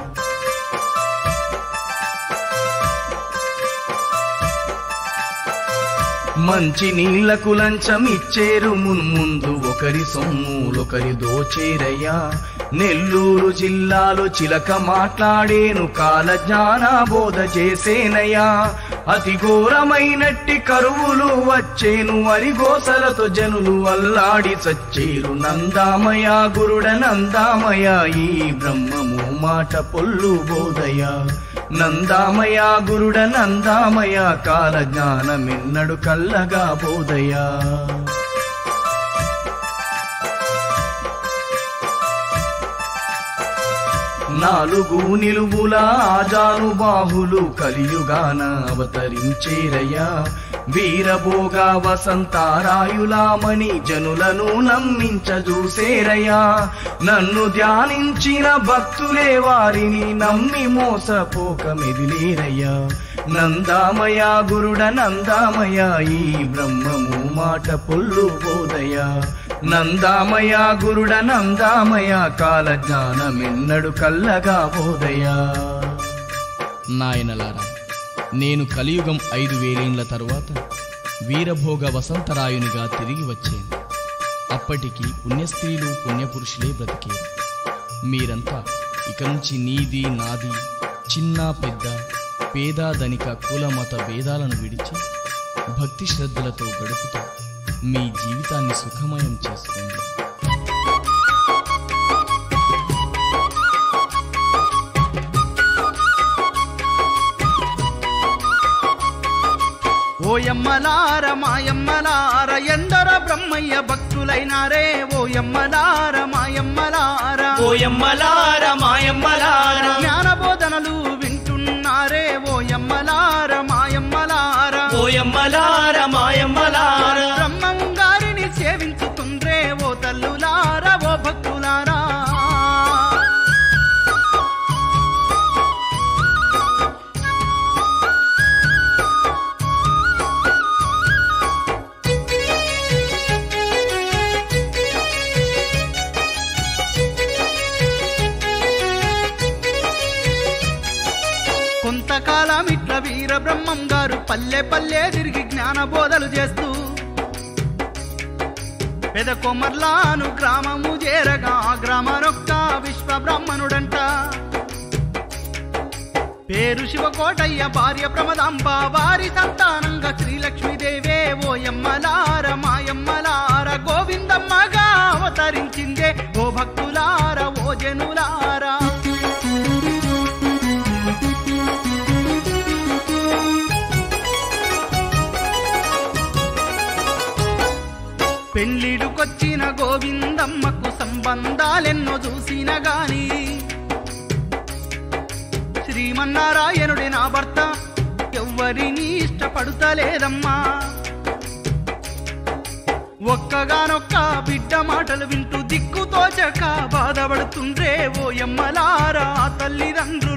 మంచి నీళ్లకు లంచం ఇచ్చేరు మున్ముందు ఒకరి సొమ్ములొకరి దోచేరయ్యా నెల్లూరు జిల్లాలో చిలక మాట్లాడేను కాల జ్ఞాన బోధ చేసేనయ్యా అతి ఘోరమైనట్టి కరువులు వచ్చేను అరిగోసలతో జనులు అల్లాడి చచ్చేరు నందామయ గురుడ నందామయ ఈ బ్రహ్మము మాట పొల్లు బోధయ నందామయ గురుడ నందామయ కాల జ్ఞానమెన్నడు కల్లగా బోధయా నాలుగు నిలువుల ఆజానుబాహులు కలియుగాన అవతరించేరయ్యా వీరభోగ వసంతారాయులామణి జనులను నమ్మించజూసేరయ్యా నన్ను ధ్యానించిన భక్తులే వారిని నమ్మి మోసపోక మెదిలేరయ్యా నందామయ గురుడ నందామయ ఈ బ్రహ్మము మాట పొల్లు బోధయ నందామయ గురుడ నందామయ కాల జ్ఞానమెన్నడు కల్లగా బోధయా
నాయనలారా నేను కలియుగం ఐదు వేలేండ్ల తరువాత వీరభోగ వసంతరాయునిగా తిరిగి వచ్చాను అప్పటికి పుణ్యస్త్రీలు పుణ్యపురుషులే బ్రతికేరు మీరంతా ఇక నుంచి నీది నాది చిన్న పెద్ద పేద ధనిక కుల మత భేదాలను విడిచి భక్తి శ్రద్ధలతో గడుపుతూ మీ జీవితాన్ని సుఖమయం చేసుకోండి
ఓయమ్మలార మాయమ్మలార ఎందరో బ్రహ్మయ్య భక్తులైనారే ఓయమ్మలార మాయమ్మలార
ఓయమ్మలార మాయమ్మలార
జ్ఞాన బోధనలు వింటున్నారే ఓయమ్మలార మాయమ్మలార
ఓయమ్మలార మాయమ్మలార
బ్రహ్మం గారిని సేవించుతుండ్రే ఓ తల్లులార ఓ భక్తులారా కొంతకాలం ఇట్ల వీర బ్రహ్మం గారు పల్లె పల్లె తిరిగి జ్ఞాన బోధలు చేస్తూ పెద కొమర్లాను గ్రామము చేరగా ఆ గ్రామనొక్క విశ్వ బ్రాహ్మణుడంట పేరు శివకోటయ్య భార్య ప్రమదాంబ వారి సంతానంగా శ్రీలక్ష్మీదేవే ఓయమ్మలార మాయమ్మలార గోవిందమ్మగా అవతరించిందే ఓ భక్తులార ఓ జనులారా పెళ్ళిడుకొచ్చిన గోవిందమ్మకు సంబంధాలెన్నో చూసిన గాని శ్రీమన్నారాయణుడి నా భర్త ఎవ్వరిని ఇష్టపడుతలేదమ్మా ఒక్కగానొక్క బిడ్డ మాటలు వింటూ దిక్కుతోచక బాధపడుతుండ్రే ఓ ఎమ్మలారా తల్లిదండ్రులు